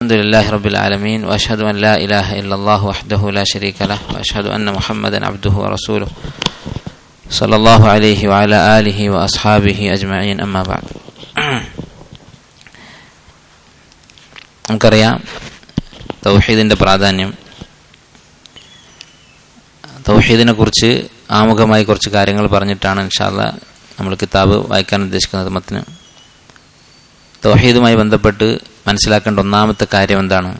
الحمد لله رب العالمين وأشهد أن لا إله إلا الله وحده لا شريك له وأشهد أن محمدا عبده ورسوله صلى الله عليه وعلى آله وأصحابه أجمعين أما بعد നമുക്കറിയാം തൗഹീദിൻ്റെ പ്രാധാന്യം തൗഹീദിനെ കുറിച്ച് ആമുഖമായി കുറച്ച് കാര്യങ്ങൾ പറഞ്ഞിട്ടാണ് ഇൻഷാല്ല നമ്മൾ കിതാബ് വായിക്കാൻ ഉദ്ദേശിക്കുന്നത് മത്തിന് തൗഹീദുമായി ബന്ധപ്പെട്ട് മനസ്സിലാക്കേണ്ട ഒന്നാമത്തെ കാര്യം എന്താണ്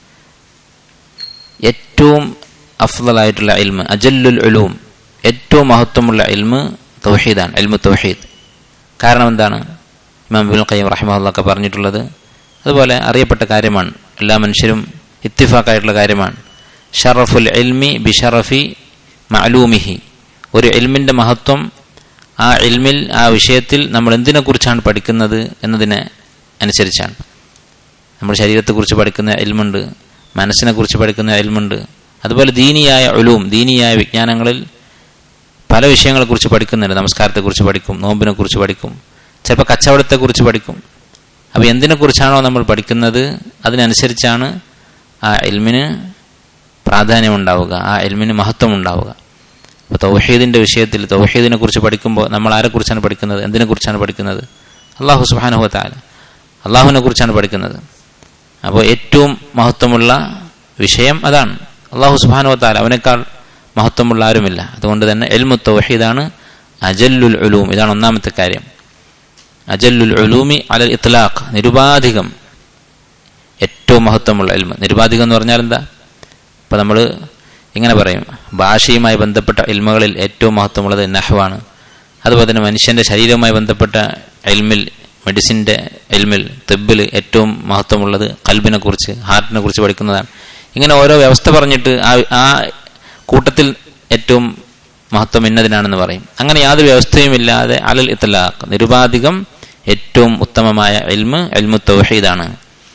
ഏറ്റവും അഫ്ലായിട്ടുള്ള ഇൽമ് അജല്ലുൽ ഉലൂം ഏറ്റവും മഹത്വമുള്ള ഇൽമ് തൗഹീദാണ് ഇൽമു തൗഹീദ് കാരണം എന്താണ് ഇമാം ബിൻ ഖയ്യം റഹിമഹുല്ലൊക്കെ പറഞ്ഞിട്ടുള്ളത് അതുപോലെ അറിയപ്പെട്ട കാര്യമാണ് എല്ലാ മനുഷ്യരും ഇത്തിഫാക്കായിട്ടുള്ള കാര്യമാണ് ഷറഫുൽ ഇൽമി ബിഷറഫി മഅലൂമിഹി ഒരു ഇൽമിൻ്റെ മഹത്വം ആ ഇൽമിൽ ആ വിഷയത്തിൽ നമ്മൾ എന്തിനെക്കുറിച്ചാണ് പഠിക്കുന്നത് എന്നതിനെ അനുസരിച്ചാണ് നമ്മുടെ ശരീരത്തെക്കുറിച്ച് പഠിക്കുന്ന ഇൽമുണ്ട് മനസ്സിനെക്കുറിച്ച് പഠിക്കുന്ന ഇൽമുണ്ട് അതുപോലെ ദീനിയായ ഒലൂം ദീനിയായ വിജ്ഞാനങ്ങളിൽ പല വിഷയങ്ങളെക്കുറിച്ച് പഠിക്കുന്നുണ്ട് നമസ്കാരത്തെക്കുറിച്ച് പഠിക്കും നോമ്പിനെക്കുറിച്ച് പഠിക്കും ചിലപ്പോൾ കച്ചവടത്തെക്കുറിച്ച് പഠിക്കും അപ്പോൾ എന്തിനെക്കുറിച്ചാണോ നമ്മൾ പഠിക്കുന്നത് അതിനനുസരിച്ചാണ് ആ എൽമിന് പ്രാധാന്യം ഉണ്ടാവുക ആ എൽമിന് മഹത്വം ഉണ്ടാവുക അപ്പോൾ തൗഹീദിൻ്റെ വിഷയത്തിൽ തൗഹീദിനെ കുറിച്ച് പഠിക്കുമ്പോൾ നമ്മൾ ആരെക്കുറിച്ചാണ് പഠിക്കുന്നത് എന്തിനെക്കുറിച്ചാണ് പഠിക്കുന്നത് അള്ളാഹു സുബാനുഹ താല അള്ളാഹുവിനെ കുറിച്ചാണ് പഠിക്കുന്നത് അപ്പോൾ ഏറ്റവും മഹത്വമുള്ള വിഷയം അതാണ് അള്ളാഹു സുബാനുഹ താല അവനേക്കാൾ മഹത്വമുള്ള ആരുമില്ല അതുകൊണ്ട് തന്നെ എൽമു തൗഹീദാണ് അജല്ലുൽ ഉലൂം ഇതാണ് ഒന്നാമത്തെ കാര്യം അജല്ലുൽ ഉലൂമി അലൽ ഇത്ലാഖ് നിരുപാധികം ഏറ്റവും മഹത്വമുള്ള എൽമ് നിരുപാധികം എന്ന് പറഞ്ഞാൽ എന്താ ഇപ്പം നമ്മൾ ഇങ്ങനെ പറയും ഭാഷയുമായി ബന്ധപ്പെട്ട ഇൽമകളിൽ ഏറ്റവും മഹത്വമുള്ളത് നഹ്വാണ് അതുപോലെ തന്നെ മനുഷ്യൻ്റെ ശരീരവുമായി ബന്ധപ്പെട്ട എൽമിൽ മെഡിസിൻ്റെ എൽമിൽ തെബിൽ ഏറ്റവും മഹത്വമുള്ളത് കൽബിനെ കുറിച്ച് ഹാർട്ടിനെ കുറിച്ച് പഠിക്കുന്നതാണ് ഇങ്ങനെ ഓരോ വ്യവസ്ഥ പറഞ്ഞിട്ട് ആ ആ കൂട്ടത്തിൽ ഏറ്റവും മഹത്വം ഇന്നതിനാണെന്ന് പറയും അങ്ങനെ യാതൊരു വ്യവസ്ഥയും ഇല്ലാതെ അലൽ ഇത്തലാഖ് നിരുപാധികം ഏറ്റവും ഉത്തമമായ എൽമ് എൽമു തൗഹീദാണ്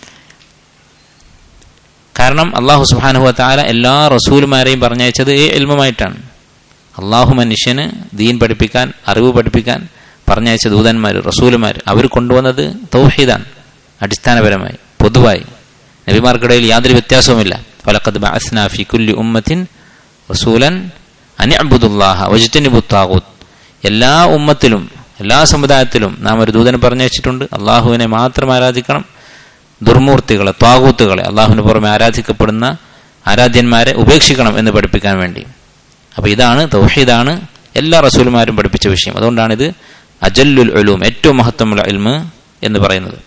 കാരണം അള്ളാഹു സുബാനുഹു താല എല്ലാ റസൂലുമാരെയും പറഞ്ഞയച്ചത് ഈ എൽമുമായിട്ടാണ് അള്ളാഹു മനുഷ്യന് ദീൻ പഠിപ്പിക്കാൻ അറിവ് പഠിപ്പിക്കാൻ പറഞ്ഞയച്ച ദൂതന്മാർ റസൂലുമാർ അവർ കൊണ്ടുവന്നത് തൗഹീദാണ് അടിസ്ഥാനപരമായി പൊതുവായി നബിമാർക്കിടയിൽ യാതൊരു വ്യത്യാസവുമില്ല ഫലഖദ് ബഅസ്നാ ഫി കുല്ലി ഉമ്മത്തിൻ റസൂലൻ അനിഅബ്ദുല്ലാഹ വജ്തനിബുത്താഗൂത്ത് എല്ലാ ഉമ്മത്തിലും എല്ലാ സമുദായത്തിലും നാം ഒരു ദൂതനെ പറഞ്ഞയച്ചിട്ടുണ്ട് അള്ളാഹുവിനെ മാത്രം ആരാധിക്കണം ദുർമൂർത്തികളെ ത്വാകൂത്തുകളെ അള്ളാഹുവിന് പുറമെ ആരാധിക്കപ്പെടുന്ന ആരാധ്യന്മാരെ ഉപേക്ഷിക്കണം എന്ന് പഠിപ്പിക്കാൻ വേണ്ടി അപ്പോൾ ഇതാണ് തൗഹീദാണ് എല്ലാ റസൂലുമാരും പഠിപ്പിച്ച വിഷയം അതുകൊണ്ടാണ് ഇത് അജല്ലുൽ ഉലൂം ഏറ്റവും മഹത്വമുള്ള ഇൽമ് എന്ന് പറയുന്നത്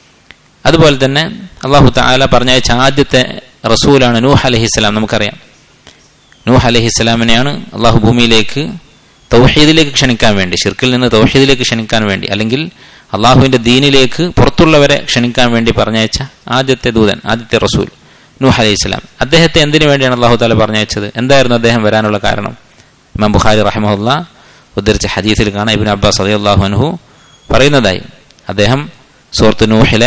അതുപോലെ തന്നെ അള്ളാഹു താല പറഞ്ഞയച്ച ആദ്യത്തെ റസൂലാണ് നൂഹ് അലഹിസ്സലാം നമുക്കറിയാം നൂഹ് അലഹിസ്സലാമിനെയാണ് അള്ളാഹു ഭൂമിയിലേക്ക് തൗഹീദിലേക്ക് ക്ഷണിക്കാൻ വേണ്ടി ഷിർക്കിൽ നിന്ന് തൗഹീദിലേക്ക് ക്ഷണിക്കാൻ വേണ്ടി അല്ലെങ്കിൽ അള്ളാഹുവിന്റെ ദീനിലേക്ക് പുറത്തുള്ളവരെ ക്ഷണിക്കാൻ വേണ്ടി പറഞ്ഞയച്ച ആദ്യത്തെ ദൂതൻ ആദ്യത്തെ റസൂൽ നൂഹ് അലൈഹി സ്വലാം അദ്ദേഹത്തെ എന്തിനു വേണ്ടിയാണ് അള്ളാഹു താല പറഞ്ഞയച്ചത് എന്തായിരുന്നു അദ്ദേഹം വരാനുള്ള കാരണം ഇമാം ബുഖാരി റഹമുല്ല ഉദ്ധരിച്ച ഹദീസിൽ കാണാം ഇബിൻ അബ്ബാസ് അലി അള്ളാഹു അനുഹു പറയുന്നതായി അദ്ദേഹം സൂറത്ത് നൂഹിലെ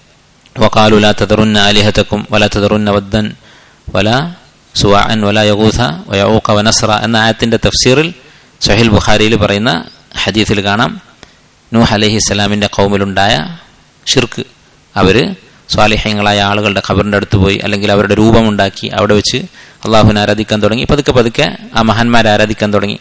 വക്കാലു ലാ തദറുന്ന അലിഹത്തക്കും വല തദറുന്ന വദ്ദൻ വല സുവാൻ വല യഗൂഥ വയഊഖ വനസ്ര എന്ന ആയത്തിന്റെ തഫ്സീറിൽ സഹിൽ ബുഖാരിയിൽ പറയുന്ന ഹദീസിൽ കാണാം നൂഹ് അലഹി ഇസ്ലാമിൻ്റെ കൗമിലുണ്ടായ ഷിർക്ക് അവർ സ്വാലിഹ്യങ്ങളായ ആളുകളുടെ ഖബറിൻ്റെ അടുത്ത് പോയി അല്ലെങ്കിൽ അവരുടെ രൂപമുണ്ടാക്കി അവിടെ വെച്ച് അള്ളാഹുവിനെ ആരാധിക്കാൻ തുടങ്ങി പതുക്കെ പതുക്കെ ആ മഹാന്മാരെ ആരാധിക്കാൻ തുടങ്ങി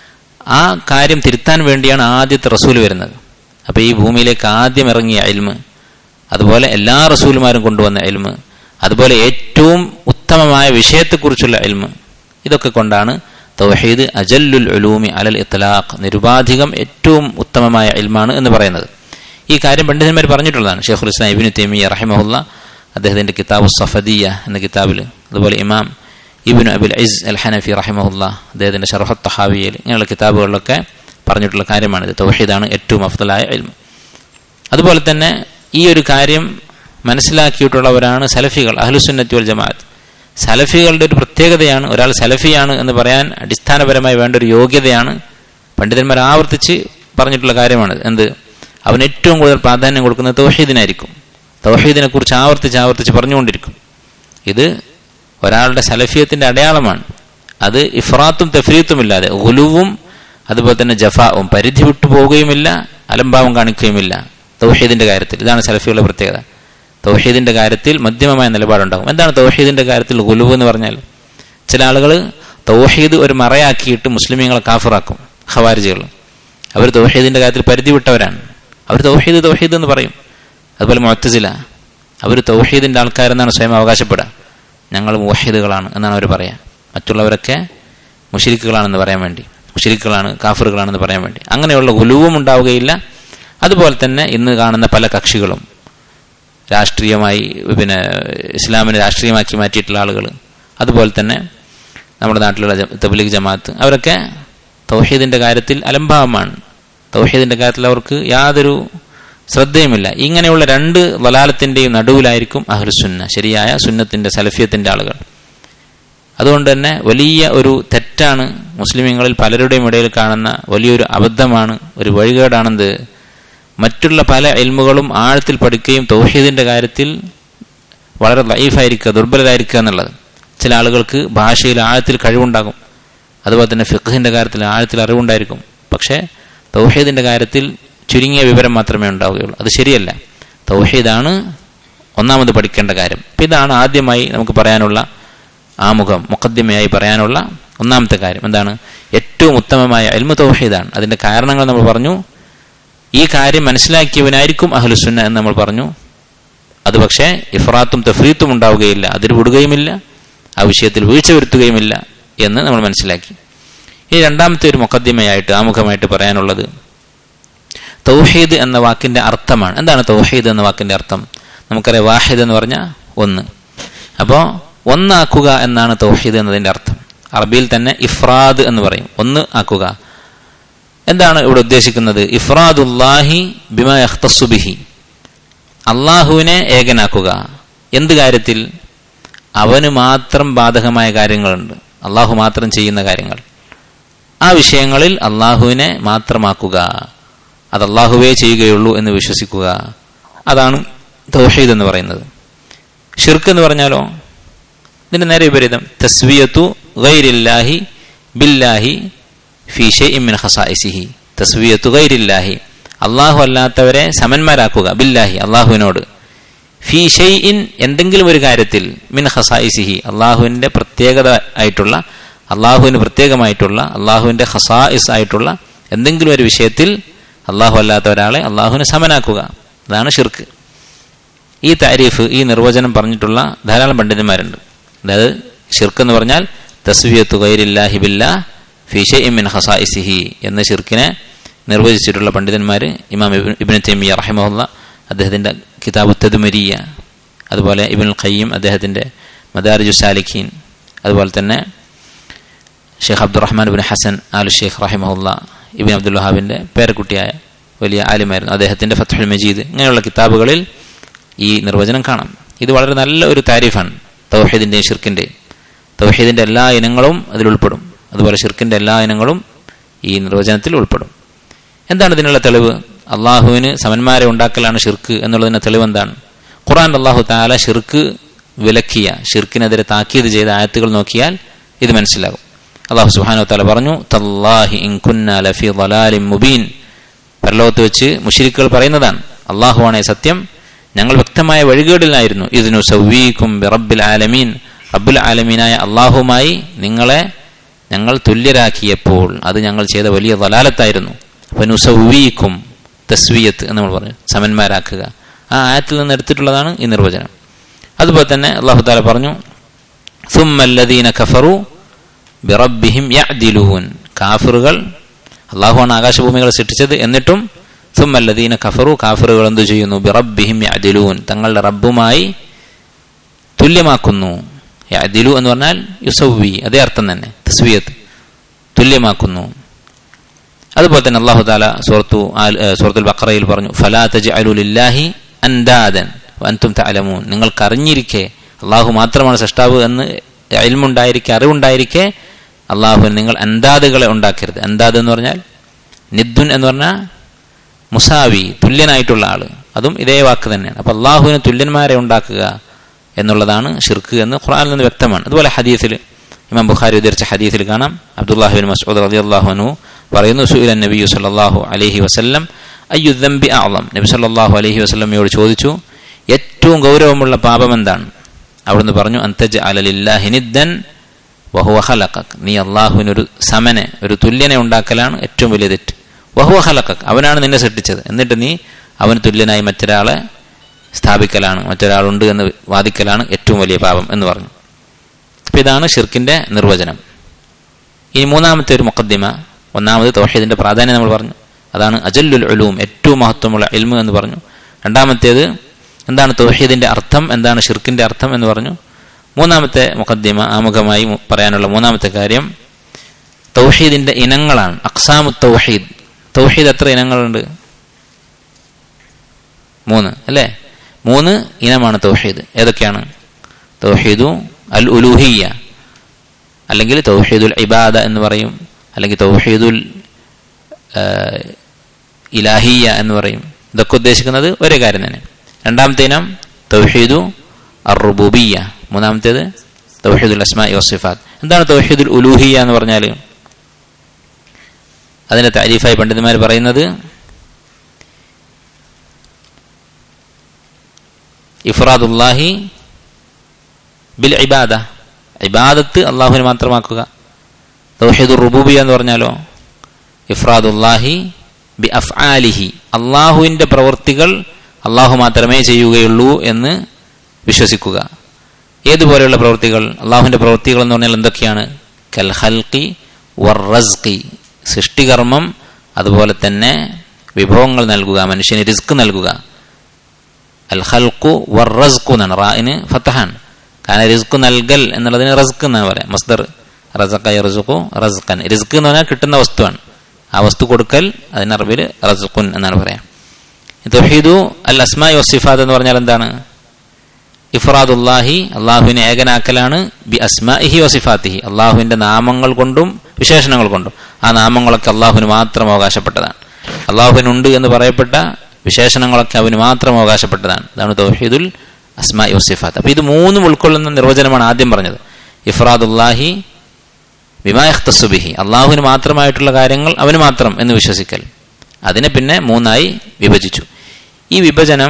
ആ കാര്യം തിരുത്താൻ വേണ്ടിയാണ് ആദ്യത്തെ റസൂൽ വരുന്നത് അപ്പോൾ ഈ ഭൂമിയിലേക്ക് ആദ്യം ഇറങ്ങിയ എൽമ് അതുപോലെ എല്ലാ റസൂലുമാരും കൊണ്ടുവന്ന എൽമ് അതുപോലെ ഏറ്റവും ഉത്തമമായ വിഷയത്തെക്കുറിച്ചുള്ള എൽമ് ഇതൊക്കെ കൊണ്ടാണ് തൗഹീദ് അജല്ലുൽ ഉലൂമി അലൽ ഇത്ലാഖ് നിരുപാധികം ഏറ്റവും ഉത്തമമായ ഇൽമാണ് എന്ന് പറയുന്നത് ഈ കാര്യം പണ്ഡിതന്മാർ പറഞ്ഞിട്ടുള്ളതാണ് ഷെയ്ഖുൽ ഇസ്ലാം ഇബിനു തെമിയ റഹിമഹുല്ല അദ്ദേഹത്തിൻ്റെ കിതാബ് സഫദിയ എന്ന കിതാബിൽ അതുപോലെ ഇമാം Ibnu Abul Izz al Hanafi റഹിമഹുല്ല അദ്ദേഹത്തിൻ്റെ ഷർഹത്ത് തഹാവിയയിൽ ഇങ്ങനെയുള്ള കിതാബുകളിലൊക്കെ പറഞ്ഞിട്ടുള്ള കാര്യമാണിത് തൗഹീദാണ് ഏറ്റവും അഫ്ദലായ ഇൽമ അതുപോലെ തന്നെ ഈ ഒരു കാര്യം മനസ്സിലാക്കിയിട്ടുള്ളവരാണ് സലഫികൾ അഹ്ലുസുന്നത്തി വൽ ജമാഅത്ത് സലഫികളുടെ ഒരു പ്രത്യേകതയാണ് ഒരാൾ സലഫിയാണ് എന്ന് പറയാൻ അടിസ്ഥാനപരമായി വേണ്ട ഒരു യോഗ്യതയാണ് പണ്ഡിതന്മാർ ആവർത്തിച്ച് പറഞ്ഞിട്ടുള്ള കാര്യമാണ് എന്ത് അവൻ ഏറ്റവും കൂടുതൽ പ്രാധാന്യം കൊടുക്കുന്നത് തൗഹീദിനായിരിക്കും തൗഹീദിനെ കുറിച്ച് ആവർത്തിച്ച് ആവർത്തിച്ച് പറഞ്ഞുകൊണ്ടിരിക്കും ഇത് ഒരാളുടെ സലഫിയത്തിന്റെ അടയാളമാണ് അത് ഇഫ്രാത്തും തഫ്രീത്തും ഇല്ലാതെ ഗുലുവും അതുപോലെ തന്നെ ജഫാവും പരിധി വിട്ടു പോവുകയുമില്ല അലംഭാവം കാണിക്കുകയുമില്ല തൗഹീദിന്റെ കാര്യത്തിൽ ഇതാണ് സലഫികളുടെ പ്രത്യേകത തൗഹീദിന്റെ കാര്യത്തിൽ മധ്യമമായ നിലപാടുണ്ടാകും എന്താണ് തൗഹീദിന്റെ കാര്യത്തിൽ ഗുലുവ് എന്ന് പറഞ്ഞാൽ ചില ആളുകൾ തൗഹീദ് ഒരു മറയാക്കിയിട്ട് മുസ്ലിമീങ്ങളെ കാഫിറാക്കും ഖവാരിജികൾ അവർ തൗഹീദിന്റെ കാര്യത്തിൽ പരിധി വിട്ടവരാണ് അവർ തൗഹീദ് തൗഹീദ് എന്ന് പറയും അതുപോലെ മുഅത്തസില അവർ തൗഹീദിന്റെ ആൾക്കാരെന്നാണ് സ്വയം അവകാശപ്പെടുക ഞങ്ങൾ മുവഹിദുകളാണ് എന്നാണ് അവർ പറയുക മറ്റുള്ളവരൊക്കെ മുഷിരിക്കുകളാണെന്ന് പറയാൻ വേണ്ടി മുഷിരിക്കുകളാണ് കാഫറുകളാണെന്ന് പറയാൻ വേണ്ടി അങ്ങനെയുള്ള ഗുലുവും ഉണ്ടാവുകയില്ല അതുപോലെ തന്നെ ഇന്ന് കാണുന്ന പല കക്ഷികളും രാഷ്ട്രീയമായി പിന്നെ ഇസ്ലാമിനെ രാഷ്ട്രീയമാക്കി മാറ്റിയിട്ടുള്ള ആളുകൾ അതുപോലെ തന്നെ നമ്മുടെ നാട്ടിലുള്ള ജ- തബ്ലീഗ് ജമാഅത്ത് അവരൊക്കെ തൗഹീദിന്റെ കാര്യത്തിൽ അലംഭാവമാണ് തൗഹീദിന്റെ കാര്യത്തിൽ അവർക്ക് യാതൊരു ശ്രദ്ധയുമില്ല ഇങ്ങനെയുള്ള രണ്ട് വലാലത്തിന്റെയും നടുവിലായിരിക്കും അഹ്ലുസുന്ന ശരിയായ സുന്നത്തിന്റെ സലഫിയത്തിന്റെ ആളുകൾ അതുകൊണ്ട് തന്നെ വലിയ ഒരു തെറ്റാണ് മുസ്ലിമീങ്ങളിൽ പലരുടെയും ഇടയിൽ കാണുന്ന വലിയൊരു അബദ്ധമാണ് ഒരു വഴികേടാണെന്ത് മറ്റുള്ള പല എൽമുകളും ആഴത്തിൽ പഠിക്കുകയും തൗഹീദിന്റെ കാര്യത്തിൽ വളരെ ലൈഫായിരിക്കുക ദുർബലരായിരിക്കുക എന്നുള്ളത് ചില ആളുകൾക്ക് ഭാഷയിൽ ആഴത്തിൽ കഴിവുണ്ടാകും അതുപോലെ തന്നെ ഫിഖഹിന്റെ കാര്യത്തിൽ ആഴത്തിൽ അറിവുണ്ടായിരിക്കും പക്ഷേ തൗഹീദിന്റെ കാര്യത്തിൽ ചുരുങ്ങിയ വിവരം മാത്രമേ ഉണ്ടാവുകയുള്ളൂ അത് ശരിയല്ല തൗഹീദാണ് ഒന്നാമത് പഠിക്കേണ്ട കാര്യം അപ്പം ഇതാണ് ആദ്യമായി നമുക്ക് പറയാനുള്ള ആമുഖം മുഖദ്യമയായി പറയാനുള്ള ഒന്നാമത്തെ കാര്യം എന്താണ് ഏറ്റവും ഉത്തമമായ എൽമു തൗഹീദാണ് അതിന്റെ കാരണങ്ങൾ നമ്മൾ പറഞ്ഞു ഈ കാര്യം മനസ്സിലാക്കിയവനായിരിക്കും അഹ്ലുസുന്ന എന്ന് നമ്മൾ പറഞ്ഞു അത് പക്ഷേ ഇഫ്രാത്തും തഫ്രീത്തും ഉണ്ടാവുകയില്ല അതിൽ വിടുകയുമില്ല ആ വിഷയത്തിൽ വീഴ്ച വരുത്തുകയുമില്ല എന്ന് നമ്മൾ മനസ്സിലാക്കി ഈ രണ്ടാമത്തെ ഒരു മുഖദ്യമയായിട്ട് ആമുഖമായിട്ട് പറയാനുള്ളത് തൗഹീദ് എന്ന വാക്കിന്റെ അർത്ഥമാണ് എന്താണ് തൗഹീദ് എന്ന വാക്കിന്റെ അർത്ഥം നമുക്കറിയാം വാഹിദ് എന്ന് പറഞ്ഞാൽ ഒന്ന് അപ്പോൾ ഒന്നാക്കുക എന്നാണ് തൗഹീദ് എന്നതിന്റെ അർത്ഥം അറബിയിൽ തന്നെ ഇഫ്രാദ് എന്ന് പറയും ഒന്ന് ആക്കുക എന്താണ് ഇവിടെ ഉദ്ദേശിക്കുന്നത് ഇഫ്രാദുല്ലാഹി ബിമ യഖ്തസുബിഹി അള്ളാഹുവിനെ ഏകനാക്കുക എന്ത് കാര്യത്തിൽ അവന് മാത്രം ബാധകമായ കാര്യങ്ങളുണ്ട് അള്ളാഹു മാത്രം ചെയ്യുന്ന കാര്യങ്ങൾ ആ വിഷയങ്ങളിൽ അള്ളാഹുവിനെ മാത്രമാക്കുക അത് അള്ളാഹുവേ ചെയ്യുകയുള്ളൂ എന്ന് വിശ്വസിക്കുക അതാണ് തൗഹീദ് എന്ന് പറയുന്നത് ഷിർക്ക് എന്ന് പറഞ്ഞാലോ ഇതിന്റെ നേരെ വിപരീതം തസ്വിയത്തു ഗൈരില്ലാഹി ബില്ലാഹി ഫി ഷൈഇൻ മിൻ ഖസായിസിഹി തസ്വിയത്തു ഗൈരില്ലാഹി അള്ളാഹു അല്ലാത്തവരെ സമന്മാരാക്കുക ബില്ലാഹി അള്ളാഹുവിനോട് ഫി ഷൈഇൻ എന്തെങ്കിലും ഒരു കാര്യത്തിൽ മിൻ ഖസായിസിഹി അള്ളാഹുവിന്റെ പ്രത്യേകത ആയിട്ടുള്ള അള്ളാഹുവിന് പ്രത്യേകമായിട്ടുള്ള അള്ളാഹുവിന്റെ ഖസായിസ് ആയിട്ടുള്ള എന്തെങ്കിലും ഒരു വിഷയത്തിൽ അള്ളാഹു അല്ലാത്ത ഒരാളെ അള്ളാഹുവിന് സമനാക്കുക അതാണ് ഷിർക്ക് ഈ താരീഫ് ഈ നിർവചനം പറഞ്ഞിട്ടുള്ള ധാരാളം പണ്ഡിതന്മാരുണ്ട് അതായത് ഷിർക്ക് എന്ന് പറഞ്ഞാൽ തസ്വിയത്തു ഗൈരില്ലാഹി ബില്ലാ ഫി ഷൈഇൻ മിൻ ഖസായിസിഹി എന്ന ഷിർക്കിനെ നിർവചിച്ചിട്ടുള്ള പണ്ഡിതന്മാർ ഇമാം ഇബ്നു- ഇബ്നു തൈമിയ റഹിമഹുല്ല അദ്ദേഹത്തിന്റെ കിതാബ് തദ്മരിയ അതുപോലെ ഇബ്നുൽ ഖയ്യിം അദ്ദേഹത്തിന്റെ മദാരിജു സാലിഖീൻ അതുപോലെ തന്നെ ഷെയ്ഖ് അബ്ദുറഹ്മാൻ ബിൻ ഹസൻ ആലു ഷെയ്ഖ് റഹിമഹുല്ല ഇബിൻ അബ്ദുൽ വഹാബിന്റെ പേരക്കുട്ടിയായ വലിയ ആലിമായിരുന്നു അദ്ദേഹത്തിന്റെ ഫത്തുൽ മജീദ് ഇങ്ങനെയുള്ള കിതാബുകളിൽ ഈ നിർവചനം കാണാം ഇത് വളരെ നല്ല ഒരു താരീഫാണ് തൗഹീദിന്റെയും ഷിർക്കിന്റെയും തൗഹീദിന്റെ എല്ലാ ഇനങ്ങളും അതിൽ ഉൾപ്പെടും അതുപോലെ ഷിർക്കിന്റെ എല്ലാ ഇനങ്ങളും ഈ നിർവചനത്തിൽ ഉൾപ്പെടും എന്താണ് ഇതിനുള്ള തെളിവ് അള്ളാഹുവിന് സമന്മാരെ ഉണ്ടാക്കലാണ് ഷിർക്ക് എന്നുള്ളതിന്റെ തെളിവ് എന്താണ് ഖുറാൻ അള്ളാഹു താല ഷിർക്ക് വിലക്കിയ ഷിർക്കിനെതിരെ താക്കീത് ചെയ്ത ആയത്തുകൾ നോക്കിയാൽ ഇത് മനസ്സിലാകും അള്ളാഹു സുഹാനു താല പറഞ്ഞു തല്ലാഹി ഇൻ കുന്ന ലഫി ളലാലിൻ മുബീൻ പരലോകത്ത് വെച്ച് മുഷിരിക്കുകൾ പറയുന്നതാണ് അള്ളാഹുവാണേ സത്യം ഞങ്ങൾ വ്യക്തമായ വഴികേടിലായിരുന്നു ഇതിനു സൗവീക്കും റബ്ബിൽ ആലമീൻ റബ്ബുൽ ആലമീനായ അള്ളാഹുമായി നിങ്ങളെ ഞങ്ങൾ തുല്യരാക്കിയപ്പോൾ അത് ഞങ്ങൾ ചെയ്ത വലിയ വലാലത്തായിരുന്നു അപ്പൊ നുസൗവീക്കും തസ്വീയത്ത് എന്ന് നമ്മൾ പറഞ്ഞു സമന്മാരാക്കുക ആ ആയത്തിൽ നിന്ന് എടുത്തിട്ടുള്ളതാണ് ഈ നിർവചനം അതുപോലെ തന്നെ അള്ളാഹു താല പറഞ്ഞു സുമ്മല്ലദീന കഫറു ബിറബ്ബിഹിം യഅദിലൂൻ കാഫിറുകൾ അള്ളാഹുവാണ് ആകാശഭൂമികളെ സൃഷ്ടിച്ചത് എന്നിട്ടും സുമ്മല്ലദീന കഫറു കാഫിറുകൾ എന്തു ചെയ്യുന്നു ബിറബ്ബിഹിം യഅദിലൂൻ തങ്ങളുടെ റബ്ബുമായി തുല്യമാക്കുന്നു യഅദിലു എന്ന് പറഞ്ഞാൽ യുസവ്വി അതേ അർത്ഥം തന്നെ തസ്വിയത്ത് തുല്യമാക്കുന്നു അതുപോലെ തന്നെ അള്ളാഹു താല സൂറത്തു ആൽ- ഏ, സൂറത്തുൽ ബഖറയിൽ പറഞ്ഞു ഫലാ തജ്അലു ലില്ലാഹി അൻദാദൻ വഅൻതും തഅലമൂൻ നിങ്ങൾക്ക് അറിഞ്ഞിരിക്കെ അള്ളാഹു മാത്രമാണ് സൃഷ്ടാവ് എന്ന് ഇൽമുണ്ടായിരിക്കെ അറിവുണ്ടായിരിക്കെ അള്ളാഹുവിന് നിങ്ങൾ അന്താദുകളെ ഉണ്ടാക്കരുത് അന്താദ് എന്ന് പറഞ്ഞാൽ നിദ്ദുൻ എന്ന് പറഞ്ഞാൽ മുസാവി തുല്യനായിട്ടുള്ള ആള് അതും ഇതേ വാക്ക് തന്നെയാണ് അപ്പൊ അള്ളാഹുവിന് തുല്യന്മാരെ ഉണ്ടാക്കുക എന്നുള്ളതാണ് ഷിർക്ക് എന്ന് ഖുർആനിൽ നിന്ന് വ്യക്തമാണ് അതുപോലെ ഹദീസിൽ ഇമാം ബുഖാരി ഉദ്ധരിച്ച ഹദീസിൽ കാണാം അബ്ദുല്ലാഹിബിൻ മസ്ഊദ് റളിയല്ലാഹു അൻഹു പറയുന്നു സുഇല നബി സല്ലല്ലാഹു അലൈഹി വസല്ലം അയ്യു ദംബി അഅളം നബി സല്ലല്ലാഹു അലൈഹി വസല്ലമയോട് ചോദിച്ചു ഏറ്റവും ഗൗരവമുള്ള പാപം എന്താണ് അവിടുന്ന് പറഞ്ഞു അന്തജ് അലലില്ലാഹിനിദ്ദൻ വഹുവ ഹലക്കക് നീ അള്ളാഹുവിനൊരു സമനെ ഒരു തുല്യനെ ഉണ്ടാക്കലാണ് ഏറ്റവും വലിയ തെറ്റ് വഹുവ ഹലക്കക് അവനാണ് നിന്നെ സൃഷ്ടിച്ചത് എന്നിട്ട് നീ അവന് തുല്യനായി മറ്റൊരാളെ സ്ഥാപിക്കലാണ് മറ്റൊരാളുണ്ട് എന്ന് വാദിക്കലാണ് ഏറ്റവും വലിയ പാപം എന്ന് പറഞ്ഞു അപ്പൊ ഇതാണ് ഷിർക്കിന്റെ നിർവചനം ഇനി മൂന്നാമത്തെ ഒരു മുഖദ്ദിമ ഒന്നാമത് തൗഹീദിന്റെ പ്രാധാന്യം നമ്മൾ പറഞ്ഞു അതാണ് അജല്ലുൽ ഉലൂം ഏറ്റവും മഹത്വമുള്ള ഇൽമു എന്ന് പറഞ്ഞു രണ്ടാമത്തേത് എന്താണ് തൗഹീദിന്റെ അർത്ഥം എന്താണ് ഷിർക്കിന്റെ അർത്ഥം എന്ന് പറഞ്ഞു മൂന്നാമത്തെ മുഖദ്ദിമ ആമുഖമായി പറയാനുള്ള മൂന്നാമത്തെ കാര്യം തൗഹീദിന്റെ ഇനങ്ങളാണ് അക്സാമു തൗഹീദ് തൗഹീദ് എത്ര ഇനങ്ങളുണ്ട് മൂന്ന് അല്ലേ മൂന്ന് ഇനമാണ് തൗഹീദ് ഏതൊക്കെയാണ് തൗഹീദു അൽ ഉലൂഹിയ അല്ലെങ്കിൽ തൗഹീദുൽ ഇബാദ എന്ന് പറയും അല്ലെങ്കിൽ തൗഹീദുൽ ഇലാഹിയ എന്ന് പറയും ഇതൊക്കെ ഉദ്ദേശിക്കുന്നത് ഒരേ കാര്യം തന്നെ രണ്ടാമത്തെ ഇനം തൗഹീദു അറുബൂബിയ മൂന്നാമത്തേത് തൗഹീദുൽ അസ്മാ വസിഫാത്ത് എന്താണ് തൗഹീദുൽ ഉലൂഹിയ എന്ന് പറഞ്ഞാൽ അതിന്റെ താരീഫായി പണ്ഡിതന്മാർ പറയുന്നത് ഇഫ്രാദുല്ലാഹി ബിൽ ഇബാദ ഇബാദത്ത് അള്ളാഹുവിന് മാത്രമാക്കുക തൗഹീദുർ റുബൂബിയ എന്ന് പറഞ്ഞാലോ ഇഫ്രാദുല്ലാഹി ബി അഫ്ആലിഹി അള്ളാഹുവിന്റെ പ്രവൃത്തികൾ അള്ളാഹു മാത്രമേ ചെയ്യുകയുള്ളൂ എന്ന് വിശ്വസിക്കുക ഏതുപോലെയുള്ള പ്രവൃത്തികൾ അള്ളാഹുവിന്റെ പ്രവൃത്തികൾ എന്ന് പറഞ്ഞാൽ എന്തൊക്കെയാണ് കൽ ഹൽക്കി വർ റസ്ഖി സൃഷ്ടികർമ്മം അതുപോലെ തന്നെ വിഭവങ്ങൾ നൽകുക മനുഷ്യന് റിസ്ക് നൽകുക അൽ ഹൽക്കു വർ റസ്ഖു എന്നാണ് റായിന് ഫത്തഹാൻ കാരണം റിസ്ക് നൽകൽ എന്നുള്ളതിന് റസ്ക് എന്നാണ് പറയാം മസ്ദർ റസക്ക റസുഖു റസ്ഖൻ റിസ്ക് എന്ന് പറഞ്ഞാൽ കിട്ടുന്ന വസ്തുവാണ് ആ വസ്തു കൊടുക്കൽ അതിന് അറബിൽ റസുഖുൻ എന്നാണ് പറയാം തൊഹീദു അൽ അസ്മായി വസിഫാദ് എന്ന് പറഞ്ഞാൽ എന്താണ് ഇഫ്രാദുല്ലാഹി അള്ളാഹുവിനെ ഏകനാക്കലാണ് ബി അസ്മാഇഹി വസിഫാത്തിഹി അള്ളാഹുവിന്റെ നാമങ്ങൾ കൊണ്ടും വിശേഷണങ്ങൾ കൊണ്ടും ആ നാമങ്ങളൊക്കെ അള്ളാഹുവിന് മാത്രം അവകാശപ്പെട്ടതാണ് അള്ളാഹുവിനുണ്ട് എന്ന് പറയപ്പെട്ട വിശേഷണങ്ങളൊക്കെ അവന് മാത്രം അവകാശപ്പെട്ടതാണ് അതാണ് തൗഹീദുൽ അസ്മായി വസിഫാത്ത് അപ്പൊ ഇത് മൂന്നും ഉൾക്കൊള്ളുന്ന നിർവചനമാണ് ആദ്യം പറഞ്ഞത് ഇഫ്രാദുല്ലാഹി വിമായഖ്തസുബിഹി അള്ളാഹുവിന് മാത്രമായിട്ടുള്ള കാര്യങ്ങൾ അവന് മാത്രം എന്ന് വിശ്വസിക്കൽ അതിനെ പിന്നെ മൂന്നായി വിഭജിച്ചു ഈ വിഭജനം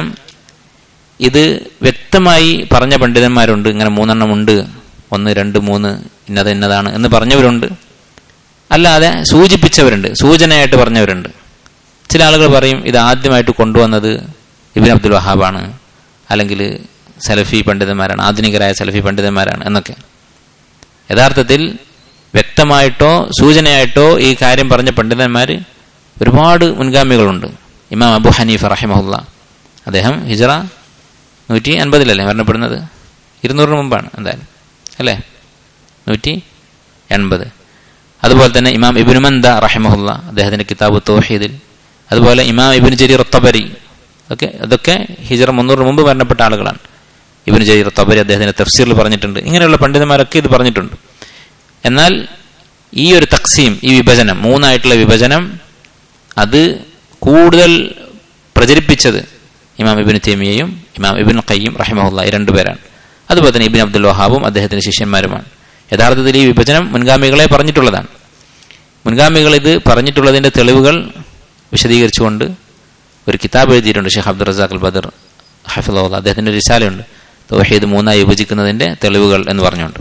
ഇത് വ്യക്തമായി പറഞ്ഞ പണ്ഡിതന്മാരുണ്ട് ഇങ്ങനെ മൂന്നെണ്ണം ഉണ്ട് ഒന്ന് രണ്ട് മൂന്ന് ഇന്നത് ഇന്നതാണ് എന്ന് പറഞ്ഞവരുണ്ട് അല്ലാതെ സൂചിപ്പിച്ചവരുണ്ട് സൂചനയായിട്ട് പറഞ്ഞവരുണ്ട് ചില ആളുകൾ പറയും ഇത് ആദ്യമായിട്ട് കൊണ്ടുവന്നത് ഇബിൻ അബ്ദുൽ വഹാബാണ് അല്ലെങ്കിൽ സലഫി പണ്ഡിതന്മാരാണ് ആധുനികരായ സലഫി പണ്ഡിതന്മാരാണ് എന്നൊക്കെ യഥാർത്ഥത്തിൽ വ്യക്തമായിട്ടോ സൂചനയായിട്ടോ ഈ കാര്യം പറഞ്ഞ പണ്ഡിതന്മാർ ഒരുപാട് മുൻഗാമികളുണ്ട് ഇമാം അബു ഹനീഫ റഹിമഹുല്ല അദ്ദേഹം ഹിജറ നൂറ്റി അൻപതിലല്ലേ മരണപ്പെടുന്നത് ഇരുന്നൂറിന് മുമ്പാണ് എന്തായാലും അല്ലേ നൂറ്റി എൺപത് അതുപോലെ തന്നെ ഇമാം ഇബിൻ മന്ദ റഹിമഹുല്ല അദ്ദേഹത്തിന്റെ കിതാബ് തോഹീദിൽ അതുപോലെ ഇമാം ഇബിൻ ജരീർ തബരി ഒക്കെ അതൊക്കെ ഹിജറ മുന്നൂറിന് മുമ്പ് മരണപ്പെട്ട ആളുകളാണ് ഇബിൻ ജരീർ തബരി അദ്ദേഹത്തിന്റെ തഫ്സീറിൽ പറഞ്ഞിട്ടുണ്ട് ഇങ്ങനെയുള്ള പണ്ഡിതന്മാരൊക്കെ ഇത് പറഞ്ഞിട്ടുണ്ട് എന്നാൽ ഈ ഒരു തക്സീം ഈ വിഭജനം മൂന്നായിട്ടുള്ള വിഭജനം അത് കൂടുതൽ പ്രചരിപ്പിച്ചത് ഇമാം ഇബിൻ തേമിയയും ഇമാം ഇബിൻ ഖയ്യും റഹിമഹുല്ല ഈ രണ്ടുപേരാണ് അതുപോലെ തന്നെ ഇബിൻ അബ്ദുൽ വഹാബും അദ്ദേഹത്തിന്റെ ശിഷ്യന്മാരുമാണ് യഥാർത്ഥത്തിൽ ഈ വിഭജനം മുൻഗാമികളെ പറഞ്ഞിട്ടുള്ളതാണ് മുൻഗാമികൾ ഇത് പറഞ്ഞിട്ടുള്ളതിന്റെ തെളിവുകൾ വിശദീകരിച്ചുകൊണ്ട് ഒരു കിതാബ് എഴുതിയിട്ടുണ്ട് ഷെയ്ഖ് അബ്ദുൾ റസാഖ് അൽ ബദർ ഹഫിദുള്ള അദ്ദേഹത്തിന്റെ ഒരു റിസാലയുണ്ട് തൗഹീദ് മൂന്നായി വിഭജിക്കുന്നതിന്റെ തെളിവുകൾ എന്ന് പറഞ്ഞുകൊണ്ട്